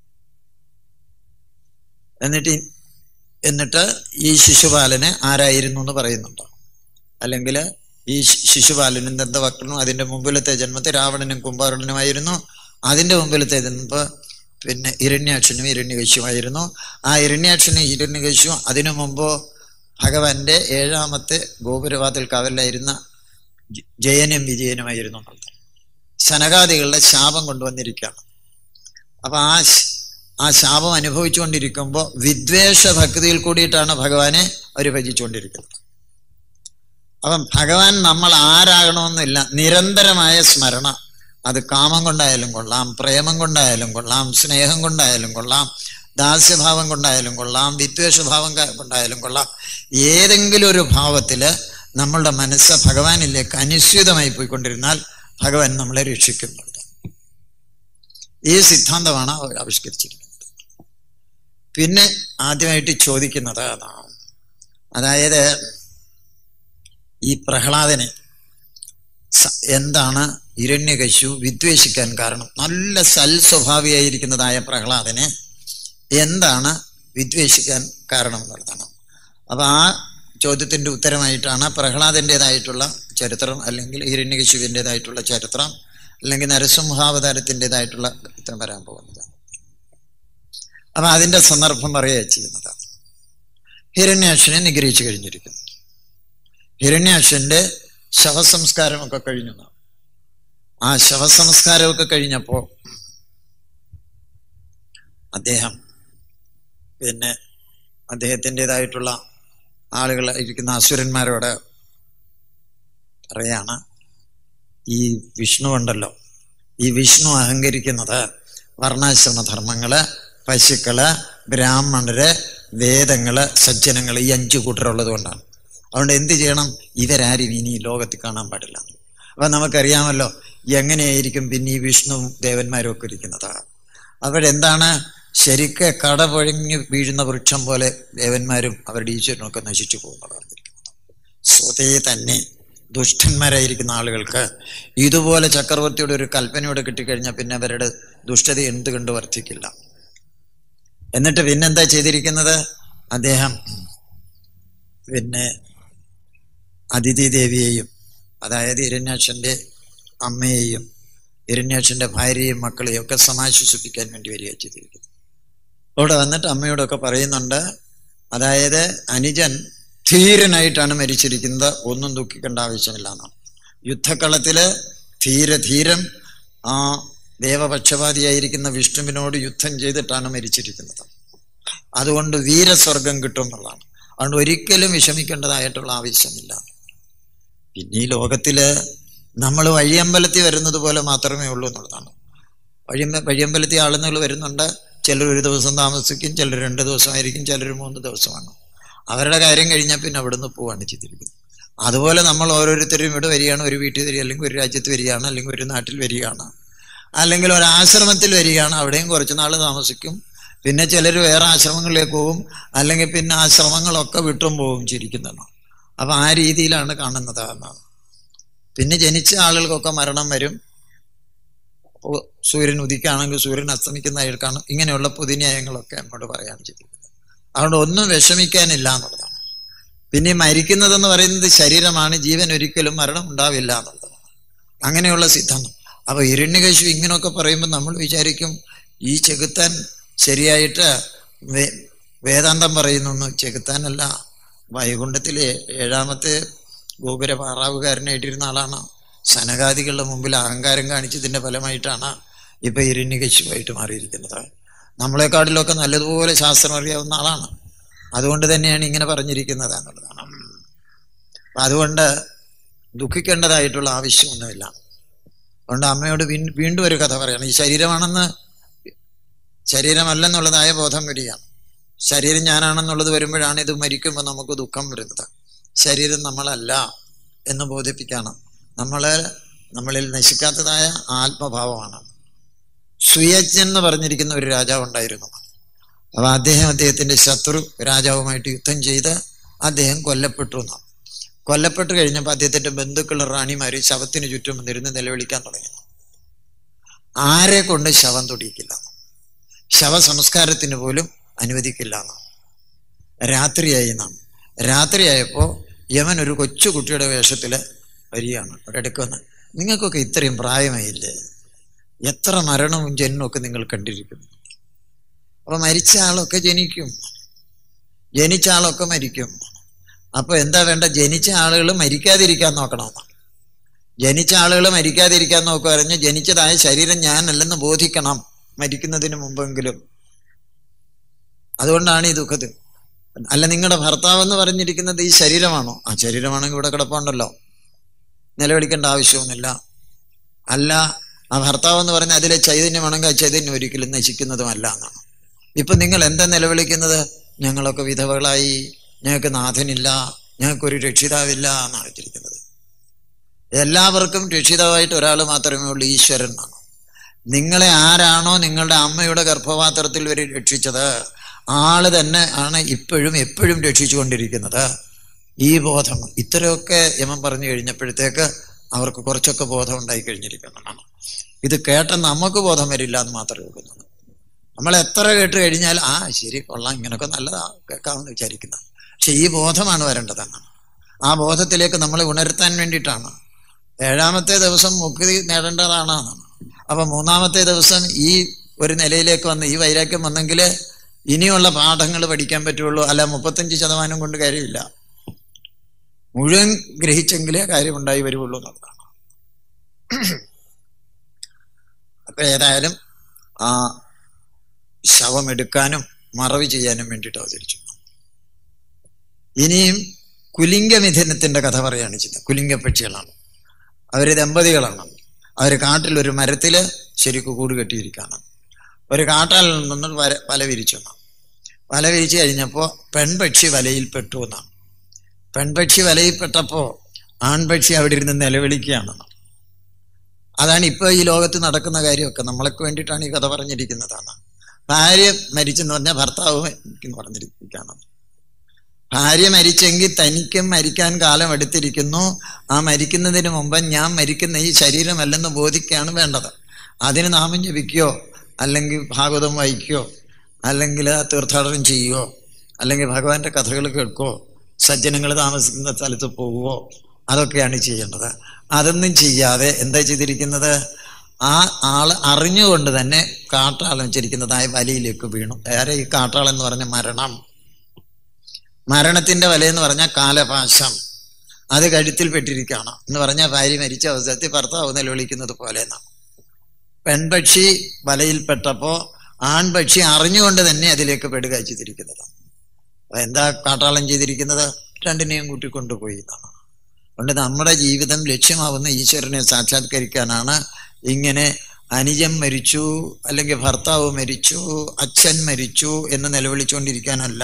എന്നിട്ട് എന്നിട്ട് ഈ ശിശുപാലന് ആരായിരുന്നു എന്ന് പറയുന്നുണ്ട് അല്ലെങ്കിൽ ഈ ശിശുപാലനും ദന്തവക്രനും അതിന്റെ മുമ്പിലത്തെ ജന്മത്തെ രാവണനും കുംഭാരണനുമായിരുന്നു അതിന്റെ മുമ്പിലത്തെ ജന്മ പിന്നെ ഇരണ്യാക്ഷനും ഇരണ്യകശുമായിരുന്നു ആ ഇരണ്യാക്ഷനും ഇരണ്യകശുവും അതിനു മുമ്പ് ഭഗവാന്റെ ഏഴാമത്തെ ഗോപുരവാതിൽ കാവലായിരുന്ന ജയനും വിജയനുമായിരുന്നു എന്നുള്ളത് ശനകാദികളുടെ ശാപം കൊണ്ടുവന്നിരിക്കുകയാണ് അപ്പൊ ആ ആ ശാപം അനുഭവിച്ചുകൊണ്ടിരിക്കുമ്പോൾ വിദ്വേഷ ഭക്തിയിൽ കൂടിയിട്ടാണ് ഭഗവാനെ അവർ ഭജിച്ചുകൊണ്ടിരിക്കുന്നത് അപ്പം ഭഗവാൻ നമ്മൾ ആരാകണമെന്നില്ല നിരന്തരമായ സ്മരണ അത് കാമം കൊണ്ടായാലും കൊള്ളാം പ്രേമം കൊണ്ടായാലും കൊള്ളാം സ്നേഹം കൊണ്ടായാലും കൊള്ളാം ദാസ്യഭാവം കൊണ്ടായാലും കൊള്ളാം വിദ്വേഷഭാവം ക- കൊണ്ടായാലും കൊള്ളാം ഏതെങ്കിലും ഒരു ഭാവത്തിൽ നമ്മളുടെ മനസ്സ് ഭഗവാനിലേക്ക് അനുസ്യൂതമായി പോയിക്കൊണ്ടിരുന്നാൽ ഭഗവാൻ നമ്മളെ രക്ഷിക്കുന്നുണ്ട് ഈ സിദ്ധാന്തമാണ് അവർ ആവിഷ്കരിച്ചിരിക്കുന്നത് പിന്നെ ആദ്യമായിട്ട് ചോദിക്കുന്നത് അതാണ് അതായത് ഈ പ്രഹ്ലാദനെ സ- എന്താണ് ഇരണ്യകശു വിദ്വേഷിക്കാൻ കാരണം നല്ല സൽ സ്വഭാവിയായിരിക്കുന്നതായ പ്രഹ്ലാദനെ എന്താണ് വിദ്വേഷിക്കാൻ കാരണം എന്നുള്ളതാണ് അപ്പൊ ആ ചോദ്യത്തിന്റെ ഉത്തരമായിട്ടാണ് പ്രഹ്ലാദൻ്റെതായിട്ടുള്ള ചരിത്രം അല്ലെങ്കിൽ ഹിരണ്യകശുവിൻ്റെതായിട്ടുള്ള ചരിത്രം അല്ലെങ്കിൽ നരസിംഹാവതാരത്തിൻ്റെതായിട്ടുള്ള ചരിത്രം വരാൻ പോകുന്നത് അപ്പൊ അതിന്റെ സന്ദർഭം പറയുക ചെയ്യുന്നത് ഹിരണ്യാക്ഷനെ നിഗ്രഹിച്ചു കഴിഞ്ഞിരിക്കുന്നു ഹിരണ്യാക്ഷന്റെ ശവസംസ്കാരമൊക്കെ കഴിഞ്ഞു എന്നാണ്. ആ ശവസംസ്കാരമൊക്കെ കഴിഞ്ഞപ്പോ അദ്ദേഹം പിന്നെ അദ്ദേഹത്തിൻ്റെതായിട്ടുള്ള ആളുകൾ ഇരിക്കുന്ന അസുരന്മാരോട് പറയാണ് ഈ വിഷ്ണു ഉണ്ടല്ലോ ഈ വിഷ്ണു അഹങ്കരിക്കുന്നത് വർണ്ണാശ്രമ ധർമ്മങ്ങള് പശുക്കള് ബ്രാഹ്മണര് വേദങ്ങള് സജ്ജനങ്ങൾ ഈ അഞ്ചു കൂട്ടരുള്ളത് കൊണ്ടാണ് അതുകൊണ്ട് എന്ത് ചെയ്യണം ഇവരാരും ഇനി ഈ ലോകത്തിൽ കാണാൻ പാടില്ല അപ്പൊ നമുക്കറിയാമല്ലോ എങ്ങനെയായിരിക്കും പിന്നെ ഈ വിഷ്ണുവും ദേവന്മാരും ഒക്കെ ഇരിക്കുന്നത് അവരെന്താണ് ശരിക്ക് കടപൊഴിഞ്ഞ് വീഴുന്ന വൃക്ഷം പോലെ ദേവന്മാരും അവരുടെ ഈശ്വരനും ഒക്കെ നശിച്ചു പോകുന്നതാണ് സ്വതേ തന്നെ ദുഷ്ടന്മാരായിരിക്കുന്ന ആളുകൾക്ക് ഇതുപോലെ ചക്രവർത്തിയുടെ ഒരു കൽപ്പനയോട് കിട്ടിക്കഴിഞ്ഞാൽ പിന്നെ അവരുടെ ദുഷ്ടത എന്ത് കണ്ട് വർദ്ധിക്കില്ല എന്നിട്ട് പിന്നെന്താ ചെയ്തിരിക്കുന്നത് അദ്ദേഹം പിന്നെ അതിഥി ദേവിയെയും അതായത് ഇരണ്യാക്ഷന്റെ അമ്മയെയും ഇരണ്യാക്ഷന്റെ ഭാര്യയും മക്കളെയും ഒക്കെ സമാശ്വസിപ്പിക്കാൻ വേണ്ടി വരിക ചെയ്തിരിക്കുന്നത് അവിടെ വന്നിട്ട് അമ്മയോടൊക്കെ പറയുന്നുണ്ട് അതായത് അനുജൻ ധീരനായിട്ടാണ് മരിച്ചിരിക്കുന്നത് ഒന്നും ദുഃഖിക്കേണ്ട ആവശ്യമില്ല എന്നാണ് യുദ്ധക്കളത്തില് ധീരധീരൻ ആ ദേവപക്ഷപാതിയായിരിക്കുന്ന വിഷ്ണുവിനോട് യുദ്ധം ചെയ്തിട്ടാണ് മരിച്ചിരിക്കുന്നത് അതുകൊണ്ട് വീരസ്വർഗം കിട്ടും എന്നുള്ളതാണ് അതുകൊണ്ട് ഒരിക്കലും വിഷമിക്കേണ്ടതായിട്ടുള്ള ആവശ്യമില്ല പിന്നെ ഈ ലോകത്തില് നമ്മൾ വഴിയമ്പലത്തിൽ വരുന്നത് പോലെ മാത്രമേ ഉള്ളൂ എന്നുള്ളതാണ് വഴിയമ്പ വഴിയമ്പലത്തിൽ ആളുകൾ വരുന്നുണ്ട് ചിലർ ഒരു ദിവസം താമസിക്കും ചിലർ രണ്ട് ദിവസമായിരിക്കും ചിലർ മൂന്ന് ദിവസമാണ് അവരുടെ കാര്യം കഴിഞ്ഞാൽ പിന്നെ അവിടുന്ന് പോവാണ് ചെയ്തിരിക്കുന്നത് അതുപോലെ നമ്മൾ ഓരോരുത്തരും ഇവിടെ വരികയാണ് ഒരു വീട്ടിൽ വരിക അല്ലെങ്കിൽ ഒരു രാജ്യത്ത് വരികയാണ് അല്ലെങ്കിൽ ഒരു നാട്ടിൽ വരികയാണ് അല്ലെങ്കിൽ ഒരു ആശ്രമത്തിൽ വരികയാണ് അവിടെയും കുറച്ച് നാൾ താമസിക്കും പിന്നെ ചിലർ വേറെ ആശ്രമങ്ങളിലേക്ക് പോകും അല്ലെങ്കിൽ പിന്നെ ആശ്രമങ്ങളൊക്കെ വിട്ടും പോകും ചിരിക്കുന്നതാണ് അപ്പൊ ആ രീതിയിലാണ് കാണുന്നത് എന്നാണ് പിന്നെ ജനിച്ച ആളുകൾക്കൊക്കെ മരണം വരും അപ്പോൾ സൂര്യൻ ഉദിക്കുകയാണെങ്കിൽ സൂര്യൻ അസ്തമിക്കുന്നതായിട്ട് കാണും ഇങ്ങനെയുള്ള പൊതുന്യായങ്ങളൊക്കെ നമ്മോട് പറയാണ് ചെയ്തിരിക്കുന്നത് അതുകൊണ്ട് ഒന്നും വിഷമിക്കാനില്ല എന്നുള്ളതാണ് പിന്നെ ഈ മരിക്കുന്നതെന്ന് പറയുന്നത് ശരീരമാണ് ജീവൻ ഒരിക്കലും മരണം ഉണ്ടാവില്ല എന്നുള്ളതാണ് അങ്ങനെയുള്ള സിദ്ധാന്തം അപ്പൊ ഹിരണ്യകശു ഇങ്ങനെയൊക്കെ പറയുമ്പോൾ നമ്മൾ വിചാരിക്കും ഈ ചെകുത്താൻ ശരിയായിട്ട് വേ- വേദാന്തം പറയുന്നു ചെകുത്താനല്ല വൈകുണ്ഠത്തിലെ ഏഴാമത്തെ ഗോപുര പാറാവുകാരനായിട്ടിരുന്ന ആളാണ് സനകാദികളുടെ മുമ്പിൽ അഹങ്കാരം കാണിച്ചതിന്റെ ഫലമായിട്ടാണ് ഇപ്പൊ ഹിരണ്യകശുവായിട്ട് മാറിയിരിക്കുന്നത് നമ്മളെക്കാട്ടിലൊക്കെ നല്ലതുപോലെ ശാസ്ത്രം അറിയാവുന്ന ആളാണ് അതുകൊണ്ട് തന്നെയാണ് ഇങ്ങനെ പറഞ്ഞിരിക്കുന്നത് എന്നുള്ളതാണ് അപ്പൊ അതുകൊണ്ട് ദുഃഖിക്കേണ്ടതായിട്ടുള്ള ആവശ്യമൊന്നുമില്ല അതുകൊണ്ട് അമ്മയോട് വീ- വീണ്ടും ഒരു കഥ പറയണം ഈ ശരീരമാണെന്ന് ശരീരമല്ലെന്നുള്ളതായ ബോധം വരികയാണ് ശരീരം ഞാനാണെന്നുള്ളത് വരുമ്പോഴാണ് ഇത് മരിക്കുമ്പോൾ നമുക്ക് ദുഃഖം വരുന്നത് ശരീരം നമ്മളല്ല എന്ന് ബോധിപ്പിക്കണം നമ്മള് നമ്മളിൽ നശിക്കാത്തതായ ആത്മഭാവമാണ് സുയജ്ഞൻ എന്ന് പറഞ്ഞിരിക്കുന്ന ഒരു രാജാവ് ഉണ്ടായിരുന്നു അപ്പൊ അദ്ദേഹം അദ്ദേഹത്തിന്റെ ശത്രു രാജാവുമായിട്ട് യുദ്ധം ചെയ്ത് അദ്ദേഹം കൊല്ലപ്പെട്ടു എന്നാണ് കൊല്ലപ്പെട്ട് കഴിഞ്ഞപ്പോൾ അദ്ദേഹത്തിന്റെ ബന്ധുക്കളും റാണിമാര് ശവത്തിന് ചുറ്റും വന്നിരുന്ന് നിലവിളിക്കാൻ തുടങ്ങി ആരെ കൊണ്ട് ശവം തൊടിയിക്കില്ല ശവസംസ്കാരത്തിന് പോലും അനുവദിക്കില്ല എന്നാണ് രാത്രിയായി എന്നാണ് രാത്രിയായപ്പോ യമൻ ഒരു കൊച്ചു കുട്ടിയുടെ വേഷത്തില് വരികയാണ് അവിടെ അടുക്ക് വന്ന് നിങ്ങൾക്കൊക്കെ ഇത്രയും പ്രായമായില്ലേ എത്ര മരണവും ജന്മവും ഒക്കെ നിങ്ങൾ കണ്ടിരിക്കുന്നു അപ്പൊ മരിച്ച ആളൊക്കെ ജനിക്കും ജനിച്ച ആളൊക്കെ മരിക്കും അപ്പൊ എന്താ വേണ്ട ജനിച്ച ആളുകൾ മരിക്കാതിരിക്കാൻ നോക്കണമെന്നാണ് ജനിച്ച ആളുകൾ മരിക്കാതിരിക്കാൻ നോക്കുക പറഞ്ഞ് ജനിച്ചതായ ശരീരം ഞാനല്ലെന്ന് ബോധിക്കണം മരിക്കുന്നതിന് മുമ്പെങ്കിലും അതുകൊണ്ടാണ് ഈ ദുഃഖത് അല്ല നിങ്ങളുടെ ഭർത്താവ് എന്ന് പറഞ്ഞിരിക്കുന്നത് ഈ ശരീരമാണോ ആ ശരീരമാണെങ്കിൽ ഇവിടെ കിടപ്പുണ്ടല്ലോ നിലവിളിക്കേണ്ട ആവശ്യമൊന്നുമില്ല അല്ല ആ ഭർത്താവ് എന്ന് പറഞ്ഞാൽ അതിലെ ചൈതന്യമാണെങ്കിൽ ആ ചൈതന്യം ഒരിക്കലും നശിക്കുന്നതുമല്ല എന്നാണ് ഇപ്പൊ നിങ്ങൾ എന്താ നിലവിളിക്കുന്നത് ഞങ്ങളൊക്കെ വിധവകളായി ഞങ്ങൾക്ക് നാഥനില്ല ഞങ്ങൾക്കൊരു രക്ഷിതാവില്ല എന്നാണ് വെച്ചിരിക്കുന്നത് എല്ലാവർക്കും രക്ഷിതാവായിട്ട് ഒരാൾ മാത്രമേ ഉള്ളൂ ഈശ്വരൻ എന്നാണ് നിങ്ങളെ ആരാണോ നിങ്ങളുടെ അമ്മയുടെ ഗർഭപാത്രത്തിൽ വരെ രക്ഷിച്ചത് ആള് തന്നെ ആണ് ഇപ്പോഴും എപ്പോഴും രക്ഷിച്ചുകൊണ്ടിരിക്കുന്നത് ഈ ബോധം ഇത്രയൊക്കെ യമൻ പറഞ്ഞു കഴിഞ്ഞപ്പോഴത്തേക്ക് അവർക്ക് കുറച്ചൊക്കെ ബോധം ഉണ്ടായി കഴിഞ്ഞിരിക്കുന്നതാണ് ഇത് കേട്ട നമുക്ക് ബോധം വരില്ല എന്ന് മാത്രമേ ഉള്ളൂ നമ്മൾ എത്ര കേട്ട് കഴിഞ്ഞാൽ ആ ശരി കൊള്ളാം ഇങ്ങനൊക്കെ നല്ലതാ കേൾക്കാമെന്ന് വിചാരിക്കുന്നത് പക്ഷെ ഈ ബോധമാണ് വരേണ്ടതെന്നാണ് ആ ബോധത്തിലേക്ക് നമ്മളെ ഉണർത്താൻ വേണ്ടിയിട്ടാണ് ഏഴാമത്തെ ദിവസം മുക്തി നേടേണ്ടതാണ് എന്നാണ് അപ്പൊ മൂന്നാമത്തെ ദിവസം ഈ ഒരു നിലയിലേക്ക് വന്ന് ഈ വൈരാഗ്യം വന്നെങ്കിൽ ഇനിയുള്ള പാഠങ്ങൾ പഠിക്കാൻ പറ്റുള്ളൂ അല്ല മുപ്പത്തഞ്ച് ശതമാനം കൊണ്ട് കാര്യമില്ല മുഴുവൻ ഗ്രഹിച്ചെങ്കിലേ കാര്യമുണ്ടായി വരുള്ളൂ എന്നുള്ളതാണ് അപ്പൊ ഏതായാലും ആ ശവം എടുക്കാനും മറവ് ചെയ്യാനും വേണ്ടിയിട്ട് അവതരിച്ചു ഇനിയും കുലിംഗമിഥുനത്തിന്റെ കഥ പറയാണ് ചെയ്യുന്നത് കുലിംഗപക്ഷികളാണ് അവര് ദമ്പതികളാണ് അവർ കാട്ടിൽ ഒരു മരത്തില് ശരിക്ക് കൂട് കെട്ടിയിരിക്കുകയാണ് ഒരു കാട്ടാൽ നിന്ന് വര വല വിരിച്ചു എന്നാണ് വല വിരിച്ചു കഴിഞ്ഞപ്പോൾ പെൺപക്ഷി വലയിൽ പെട്ടു എന്നാണ് പെൺപക്ഷി വലയിൽപ്പെട്ടപ്പോൾ ആൺപക്ഷി അവിടെ ഇരുന്ന് നിലവിളിക്കുകയാണെന്ന് അതാണ് ഇപ്പോൾ ഈ ലോകത്ത് നടക്കുന്ന കാര്യമൊക്കെ നമ്മളൊക്കെ വേണ്ടിയിട്ടാണ് ഈ കഥ പറഞ്ഞിരിക്കുന്നതാണ് ഭാര്യ മരിച്ചെന്ന് പറഞ്ഞാൽ ഭർത്താവ് എന്ന് പറഞ്ഞിരിക്കുകയാണ് ഭാര്യ മരിച്ചെങ്കിൽ തനിക്കും മരിക്കാൻ കാലം എടുത്തിരിക്കുന്നു ആ മരിക്കുന്നതിന് മുമ്പ് ഞാൻ മരിക്കുന്ന ഈ ശരീരമല്ലെന്ന് ബോധിക്കുകയാണ് വേണ്ടത് അതിന് നാമം ജപിക്കുകയോ അല്ലെങ്കിൽ ഭാഗവതം വായിക്കുകയോ അല്ലെങ്കിൽ തീർത്ഥാടനം ചെയ്യുകയോ അല്ലെങ്കിൽ ഭഗവാന്റെ കഥകൾ കേൾക്കുകയോ സജ്ജനങ്ങൾ താമസിക്കുന്ന സ്ഥലത്ത് പോവുകയോ അതൊക്കെയാണ് ചെയ്യേണ്ടത് അതൊന്നും ചെയ്യാതെ എന്താ ചെയ്തിരിക്കുന്നത് ആ ആള് അറിഞ്ഞുകൊണ്ട് തന്നെ കാട്ടാളം വെച്ചിരിക്കുന്നതായ വലയിലേക്ക് വീണു വേറെ ഈ കാട്ടാളെന്ന് പറഞ്ഞ മരണം മരണത്തിന്റെ വലയെന്ന് പറഞ്ഞാൽ കാലപാശം അത് കഴുത്തിൽ പെട്ടിരിക്കുകയാണ് എന്ന് പറഞ്ഞാൽ ഭാര്യ മരിച്ച അവസരത്തിൽ ഭർത്താവ് നിലവിളിക്കുന്നത് പോലെ എന്നാണ് പെൺപക്ഷി വലയിൽപ്പെട്ടപ്പോ ആൺപക്ഷി അറിഞ്ഞുകൊണ്ട് തന്നെ അതിലേക്ക് പെടുക ചെയ്തിരിക്കുന്നത് എന്താ കാട്ടാളം ചെയ്തിരിക്കുന്നത് രണ്ടിനെയും കൂട്ടിക്കൊണ്ടുപോയി എന്നാണ് അതുകൊണ്ട് നമ്മുടെ ജീവിതം ലക്ഷ്യമാവുന്ന ഈശ്വരനെ സാക്ഷാത്കരിക്കാനാണ് ഇങ്ങനെ അനുജൻ മരിച്ചു അല്ലെങ്കിൽ ഭർത്താവ് മരിച്ചു അച്ഛൻ മരിച്ചു എന്ന് നിലവിളിച്ചുകൊണ്ടിരിക്കാനല്ല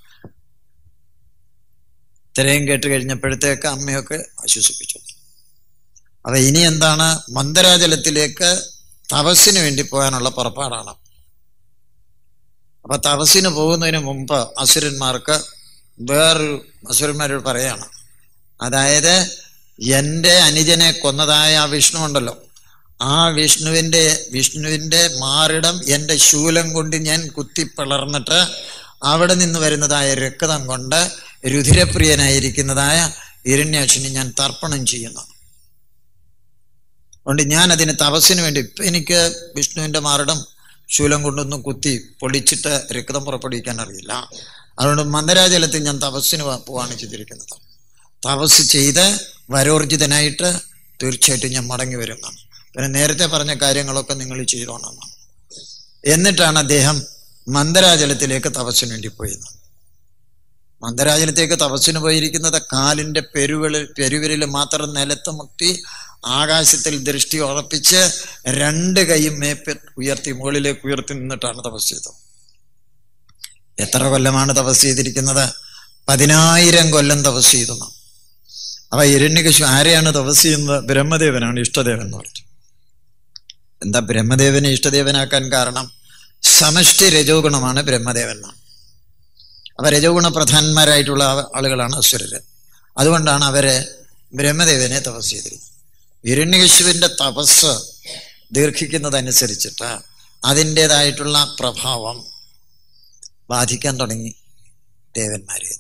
ഇത്രയും കേട്ട് കഴിഞ്ഞപ്പോഴത്തേക്ക് അമ്മയൊക്കെ ആശ്വസിപ്പിച്ചു അപ്പൊ ഇനി എന്താണ് മന്ദരാജലത്തിലേക്ക് തപസ്സിന് വേണ്ടി പോകാനുള്ള പുറപ്പാടാണ് അപ്പൊ തപസ്സിന് പോകുന്നതിന് മുമ്പ് അസുരന്മാർക്ക് വേറൊരു അസുരന്മാരോട് പറയാണ് അതായത് എൻ്റെ അനുജനെ കൊന്നതായ ആ വിഷ്ണു ഉണ്ടല്ലോ ആ വിഷ്ണുവിൻ്റെ വിഷ്ണുവിൻ്റെ മാറിടം എൻ്റെ ശൂലം കൊണ്ട് ഞാൻ കുത്തിപ്പിളർന്നിട്ട് അവിടെ നിന്ന് വരുന്നതായ രക്തം കൊണ്ട് രുധിരപ്രിയനായിരിക്കുന്നതായ ഇരണ്യാക്ഷന് ഞാൻ തർപ്പണം ചെയ്യുന്നു അതുകൊണ്ട് ഞാൻ അതിന് തപസ്സിന് വേണ്ടി ഇപ്പം എനിക്ക് വിഷ്ണുവിൻ്റെ മാറിടം ശൂലം കൊണ്ടൊന്നും കുത്തി പൊളിച്ചിട്ട് രക്തം പുറപ്പെടുവിക്കാൻ അറിയില്ല അതുകൊണ്ട് മന്ദരാജലത്തിൽ ഞാൻ തപസ്സിന് പോവാണ് ചെയ്തിരിക്കുന്നത് തപസ് ചെയ്ത് വരോർജിതനായിട്ട് തീർച്ചയായിട്ടും ഞാൻ മടങ്ങി വരുന്നതാണ് പിന്നെ നേരത്തെ പറഞ്ഞ കാര്യങ്ങളൊക്കെ നിങ്ങൾ ചെയ്തോണം എന്നിട്ടാണ് അദ്ദേഹം മന്ദരാജലത്തിലേക്ക് തപസ്സിന് വേണ്ടി പോയത് മന്ദരാജലത്തേക്ക് തപസ്സിന് പോയിരിക്കുന്നത് കാലിന്റെ പെരുവിളിൽ പെരുവിരൽ മാത്രം നിലത്ത് മുട്ടി ആകാശത്തിൽ ദൃഷ്ടി ഉറപ്പിച്ച് രണ്ട് കൈയും മേപ്പ് ഉയർത്തി മുകളിലേക്ക് ഉയർത്തി നിന്നിട്ടാണ് തപസ് ചെയ്തത് എത്ര കൊല്ലമാണ് തപസ് ചെയ്തിരിക്കുന്നത് പതിനായിരം കൊല്ലം തപസ് ചെയ്തു നാം അപ്പൊ ഇരണ്യകശു ആരെയാണ് തപസ് ചെയ്യുന്നത് ബ്രഹ്മദേവനാണ് ഇഷ്ടദേവൻ എന്ന് പറഞ്ഞു എന്താ ബ്രഹ്മദേവനെ ഇഷ്ടദേവനാക്കാൻ കാരണം സമഷ്ടി രജോ ഗുണമാണ് ബ്രഹ്മദേവൻ നാം അപ്പൊ രജോ ഗുണ പ്രധാനന്മാരായിട്ടുള്ള ആളുകളാണ് അസുരര് അതുകൊണ്ടാണ് അവര് ബ്രഹ്മദേവനെ തപസ് ചെയ്തിരുന്നത് ഹിരണ്യകശുവിന്റെ തപസ് ദീർഘിക്കുന്നതനുസരിച്ചിട്ട് അതിൻ്റെതായിട്ടുള്ള പ്രഭാവം ബാധിക്കാൻ തുടങ്ങി ദേവന്മാരെ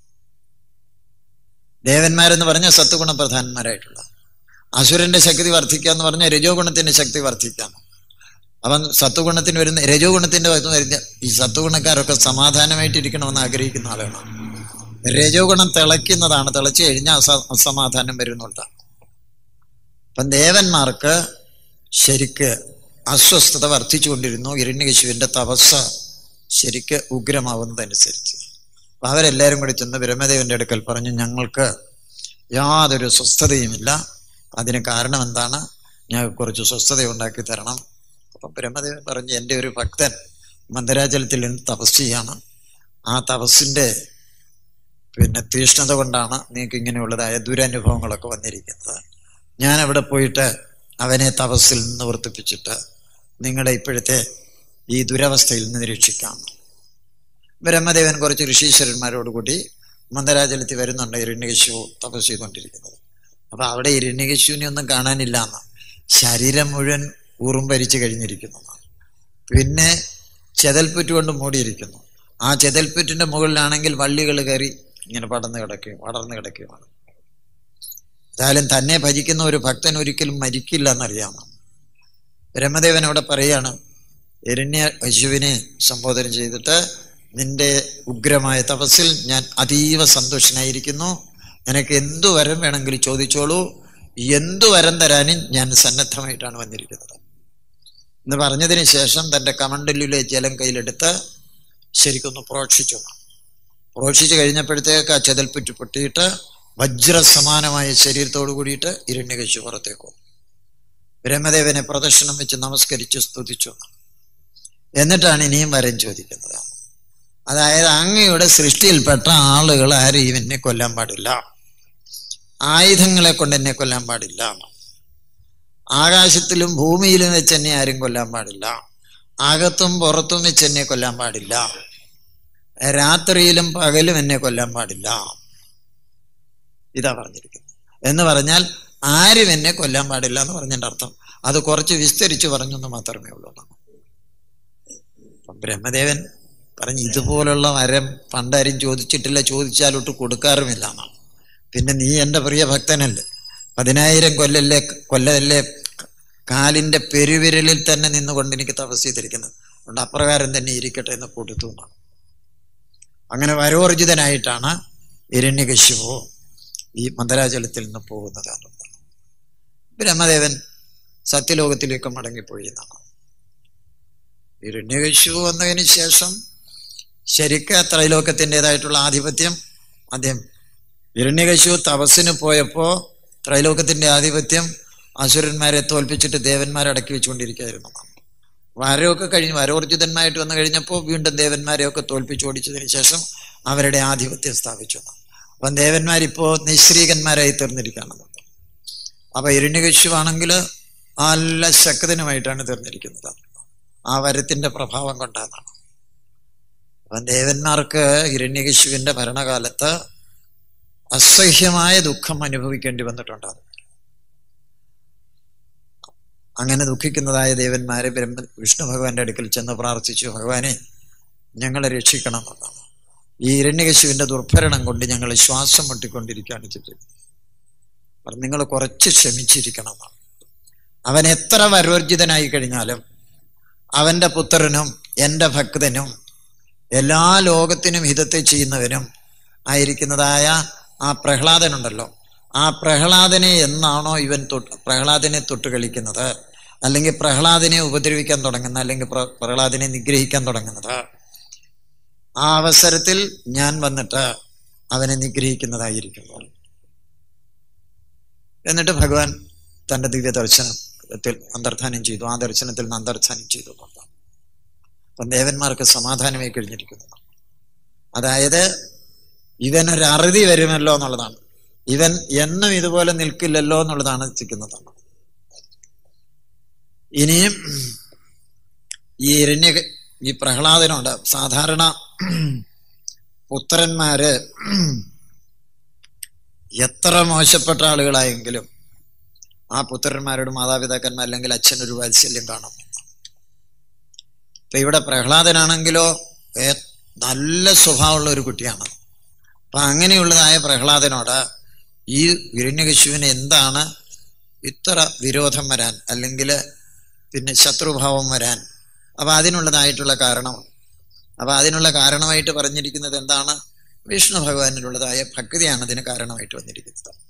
ദേവന്മാരെന്ന് പറഞ്ഞാൽ സത്വഗുണ പ്രധാനന്മാരായിട്ടുള്ള അസുരന്റെ ശക്തി വർദ്ധിക്കുക എന്ന് പറഞ്ഞാൽ രജോ ഗുണത്തിന്റെ ശക്തി വർദ്ധിക്കാം അവൻ സത്വഗുണത്തിന് വരുന്ന രജോ ഗുണത്തിന്റെ വരുന്ന ഈ സത്വഗുണക്കാരൊക്കെ സമാധാനമായിട്ടിരിക്കണമെന്ന് ആഗ്രഹിക്കുന്ന ആളുകളാണ് രജോ ഗുണം തിളയ്ക്കുന്നതാണ് തിളച്ചു കഴിഞ്ഞാൽ അസ അസമാധാനം വരുന്നുണ്ടാണ് അപ്പം ദേവന്മാർക്ക് ശരിക്ക് അസ്വസ്ഥത വർദ്ധിച്ചുകൊണ്ടിരുന്നു ഇരണ്യകശുവിന്റെ തപസ് ശരിക്ക് ഉഗ്രമാവുന്നതനുസരിച്ച് അപ്പൊ അവരെല്ലാവരും കൂടി ചെന്ന് ബ്രഹ്മദേവന്റെ അടുക്കൽ പറഞ്ഞു ഞങ്ങൾക്ക് യാതൊരു സ്വസ്ഥതയുമില്ല അതിന് കാരണം എന്താണ് ഞാൻ കുറച്ച് സ്വസ്ഥത ഉണ്ടാക്കി തരണം അപ്പം ബ്രഹ്മദേവൻ പറഞ്ഞു എൻ്റെ ഒരു ഭക്തൻ മന്ദരാചലത്തിൽ നിന്ന് തപസ് ചെയ്യാണ് ആ തപസ്സിൻ്റെ പിന്നെ തീഷ്ണത കൊണ്ടാണ് നിങ്ങൾക്ക് ഇങ്ങനെയുള്ളതായ ദുരനുഭവങ്ങളൊക്കെ വന്നിരിക്കുന്നത് ഞാൻ അവിടെ പോയിട്ട് അവനെ തപസ്സിൽ നിന്ന് വർദ്ധിപ്പിച്ചിട്ട് നിങ്ങളെ ഇപ്പോഴത്തെ ഈ ദുരവസ്ഥയിൽ നിന്ന് രക്ഷിക്കാം ബ്രഹ്മദേവൻ കുറച്ച് ഋഷീശ്വരന്മാരോട് കൂടി മന്ദരാചലത്തിൽ വരുന്നുണ്ട് ഇരണ്യകശു തപസ് ചെയ്തുകൊണ്ടിരിക്കുന്നത് അപ്പൊ അവിടെ ഇരണ്യകശുവിനെ ഒന്നും കാണാനില്ല എന്ന് ശരീരം മുഴുവൻ ഊറും ഭരിച്ചു കഴിഞ്ഞിരിക്കുന്നതാണ് പിന്നെ ചെതൽപ്പുറ്റ് കൊണ്ട് മൂടിയിരിക്കുന്നു ആ ചെതൽപ്പുറ്റിന്റെ മുകളിലാണെങ്കിൽ വള്ളികൾ കയറി ഇങ്ങനെ പടർന്ന് കിടക്കുകയും പടർന്ന് കിടക്കുകയുമാണ് ഏതായാലും തന്നെ ഭജിക്കുന്ന ഒരു ഭക്തൻ ഒരിക്കലും മരിക്കില്ല എന്നറിയാമോ ബ്രഹ്മദേവൻ അവിടെ പറയാണ് എരണ്യ പശുവിനെ സംബോധന ചെയ്തിട്ട് നിന്റെ ഉഗ്രമായ തപസ്സിൽ ഞാൻ അതീവ സന്തോഷനായിരിക്കുന്നു നിനക്ക് എന്തു വരം വേണമെങ്കിലും ചോദിച്ചോളൂ എന്തു വരം തരാനും ഞാൻ സന്നദ്ധമായിട്ടാണ് വന്നിരിക്കുന്നത് എന്ന് പറഞ്ഞതിന് ശേഷം തൻ്റെ കമണ്ടലിലെ ജലം കയ്യിലെടുത്ത് ശരിക്കൊന്ന് പ്രോക്ഷിച്ചു പ്രോക്ഷിച്ചു കഴിഞ്ഞപ്പോഴത്തേക്ക് ആ ചെതൽപ്പുറ്റ് പൊട്ടിയിട്ട് വജ്രസമാനമായ ശരീരത്തോടു കൂടിയിട്ട് ഇരണ്യകശു പുറത്തേക്ക് വന്നു ബ്രഹ്മദേവനെ പ്രദക്ഷിണം വെച്ച് നമസ്കരിച്ച് സ്തുതിച്ചു എന്നിട്ടാണ് ഇനിയും വരം ചോദിക്കുന്നത് അതായത് അങ്ങയുടെ സൃഷ്ടിയിൽപ്പെട്ട ആളുകൾ ആരെയും എന്നെ കൊല്ലാൻ പാടില്ല ആയുധങ്ങളെ കൊണ്ട് എന്നെ കൊല്ലാൻ പാടില്ല ആകാശത്തിലും ഭൂമിയിലും വെച്ച് എന്നെ ആരും കൊല്ലാൻ പാടില്ല അകത്തും പുറത്തും വെച്ച് എന്നെ കൊല്ലാൻ പാടില്ല രാത്രിയിലും പകലും എന്നെ കൊല്ലാൻ പാടില്ല ഇതാ പറഞ്ഞിരിക്കുന്നത് എന്ന് പറഞ്ഞാൽ ആരും എന്നെ കൊല്ലാൻ പാടില്ല എന്ന് പറഞ്ഞതിൻ്റെ അർത്ഥം അത് കുറച്ച് വിസ്തരിച്ച് പറഞ്ഞെന്ന് മാത്രമേ ഉള്ളൂ എന്നാണ്. അപ്പം ബ്രഹ്മദേവൻ പറഞ്ഞു ഇതുപോലുള്ള വരം പണ്ടാരും ചോദിച്ചിട്ടില്ല ചോദിച്ചാലൊട്ട് കൊടുക്കാറുമില്ല എന്നാണ് പിന്നെ നീ എൻ്റെ പ്രിയ ഭക്തനല്ലേ പതിനായിരം കൊല്ലല്ലേ കൊല്ലല്ലേ കാലിൻ്റെ പെരുവിരലിൽ തന്നെ നിന്നുകൊണ്ട് എനിക്ക് തപസ് ചെയ്തിരിക്കുന്നത് അതുകൊണ്ട് അപ്രകാരം തന്നെ ഇരിക്കട്ടെ എന്ന് കൊടുത്തു എന്നാണ് അങ്ങനെ വരോർജിതനായിട്ടാണ് ഇരണ്യകശിപു ഈ മന്ദരാചലത്തിൽ നിന്ന് പോകുന്നത് എന്നുള്ളത് ബ്രഹ്മദേവൻ സത്യലോകത്തിലേക്ക് മടങ്ങിപ്പോയി എന്നാണ് ഇരണ്യകശു വന്നതിന് ശേഷം ശരിക്ക് ത്രൈലോകത്തിൻ്റെതായിട്ടുള്ള ആധിപത്യം അദ്ദേഹം ഇരണ്യകശു തപസ്സിന് പോയപ്പോ ത്രൈലോകത്തിന്റെ ആധിപത്യം അസുരന്മാരെ തോൽപ്പിച്ചിട്ട് ദേവന്മാരെ അടക്കി വെച്ചുകൊണ്ടിരിക്കുകയായിരുന്നു വരമൊക്കെ കഴിഞ്ഞ് വരോർജിതന്മായിട്ട് വന്നു കഴിഞ്ഞപ്പോൾ വീണ്ടും ദേവന്മാരെയൊക്കെ തോൽപ്പിച്ച് ഓടിച്ചതിന് ശേഷം അവരുടെ ആധിപത്യം സ്ഥാപിച്ചു അപ്പം ദേവന്മാരിപ്പോ നിശ്രീകന്മാരായി തീർന്നിരിക്കുകയാണ് അപ്പൊ ഇരണ്യകശു ആണെങ്കിൽ നല്ല ശക്തനുമായിട്ടാണ് തീർന്നിരിക്കുന്നത് ആ വരത്തിന്റെ പ്രഭാവം കൊണ്ടാണ് അപ്പം ദേവന്മാർക്ക് ഹിരണ്യകശുവിന്റെ ഭരണകാലത്ത് അസഹ്യമായ ദുഃഖം അനുഭവിക്കേണ്ടി വന്നിട്ടുണ്ടാകും അങ്ങനെ ദുഃഖിക്കുന്നതായ ദേവന്മാരെ ബ്രഹ്മ വിഷ്ണു ഭഗവാന്റെ അടുക്കൽ ചെന്ന് പ്രാർത്ഥിച്ചു ഭഗവാനെ ഞങ്ങളെ രക്ഷിക്കണം എന്നാണ് ഈ ഹിരണ്യകശുവിന്റെ ദുർഭരണം കൊണ്ട് ഞങ്ങൾ ശ്വാസം മുട്ടിക്കൊണ്ടിരിക്കുകയാണ് ചെയ്തത് പറഞ്ഞു നിങ്ങൾ കുറച്ച് ക്ഷമിച്ചിരിക്കണം എന്നാണ് അവൻ എത്ര വരോർജിതനായി കഴിഞ്ഞാലും അവന്റെ പുത്രനും എൻ്റെ ഭക്തനും എല്ലാ ലോകത്തിനും ഹിതത്തെ ചെയ്യുന്നവനും ആയിരിക്കുന്നതായ ആ പ്രഹ്ലാദനുണ്ടല്ലോ ആ പ്രഹ്ലാദനെ എന്നാണോ ഇവൻ തൊട്ട് പ്രഹ്ലാദനെ തൊട്ട് കളിക്കുന്നത് അല്ലെങ്കിൽ പ്രഹ്ലാദനെ ഉപദ്രവിക്കാൻ തുടങ്ങുന്ന അല്ലെങ്കിൽ പ്ര- പ്രഹ്ലാദനെ നിഗ്രഹിക്കാൻ തുടങ്ങുന്നത് ആ അവസരത്തിൽ ഞാൻ വന്നിട്ട് അവനെ നിഗ്രഹിക്കുന്നതായിരിക്കുന്നു എന്നിട്ട് ഭഗവാൻ തന്റെ ദിവ്യ ദർശനത്തിൽ അന്തർധാനം ചെയ്തു ആ ദർശനത്തിൽ നിന്ന് അന്തർധാനം ചെയ്തു എന്നുള്ളതാണ് അപ്പം ദേവന്മാർക്ക് സമാധാനമായി കഴിഞ്ഞിരിക്കുന്നു അതായത് ഇവനൊരു അറുതി വരുമല്ലോ എന്നുള്ളതാണ് ഇവൻ എന്നും ഇതുപോലെ നിൽക്കില്ലല്ലോ എന്നുള്ളതാണ് ചിക്കുന്നതാണ് ഇനിയും ഈ ഇരണ്യ ഈ പ്രഹ്ലാദനോട് സാധാരണ പുത്രന്മാര് എത്ര മോശപ്പെട്ട ആളുകളായെങ്കിലും ആ പുത്രന്മാരോട് മാതാപിതാക്കന്മാർ അല്ലെങ്കിൽ അച്ഛനൊരു വാത്സല്യം കാണും ഇപ്പൊ ഇവിടെ പ്രഹ്ലാദനാണെങ്കിലോ ഏ- നല്ല സ്വഭാവമുള്ള ഒരു കുട്ടിയാണ് അപ്പൊ അങ്ങനെയുള്ളതായ പ്രഹ്ലാദനോട് ഈ വിരണ്യകശുവിന് എന്താണ് ഇത്ര വിരോധം വരാൻ അല്ലെങ്കിൽ പിന്നെ ശത്രുഭാവം വരാൻ അപ്പൊ അതിനുള്ളതായിട്ടുള്ള കാരണം അപ്പൊ അതിനുള്ള കാരണമായിട്ട് പറഞ്ഞിരിക്കുന്നത് എന്താണ് വിഷ്ണു ഭഗവാനിലുള്ളതായ ഭക്തിയാണ് അതിന് കാരണമായിട്ട് വന്നിരിക്കുന്നത്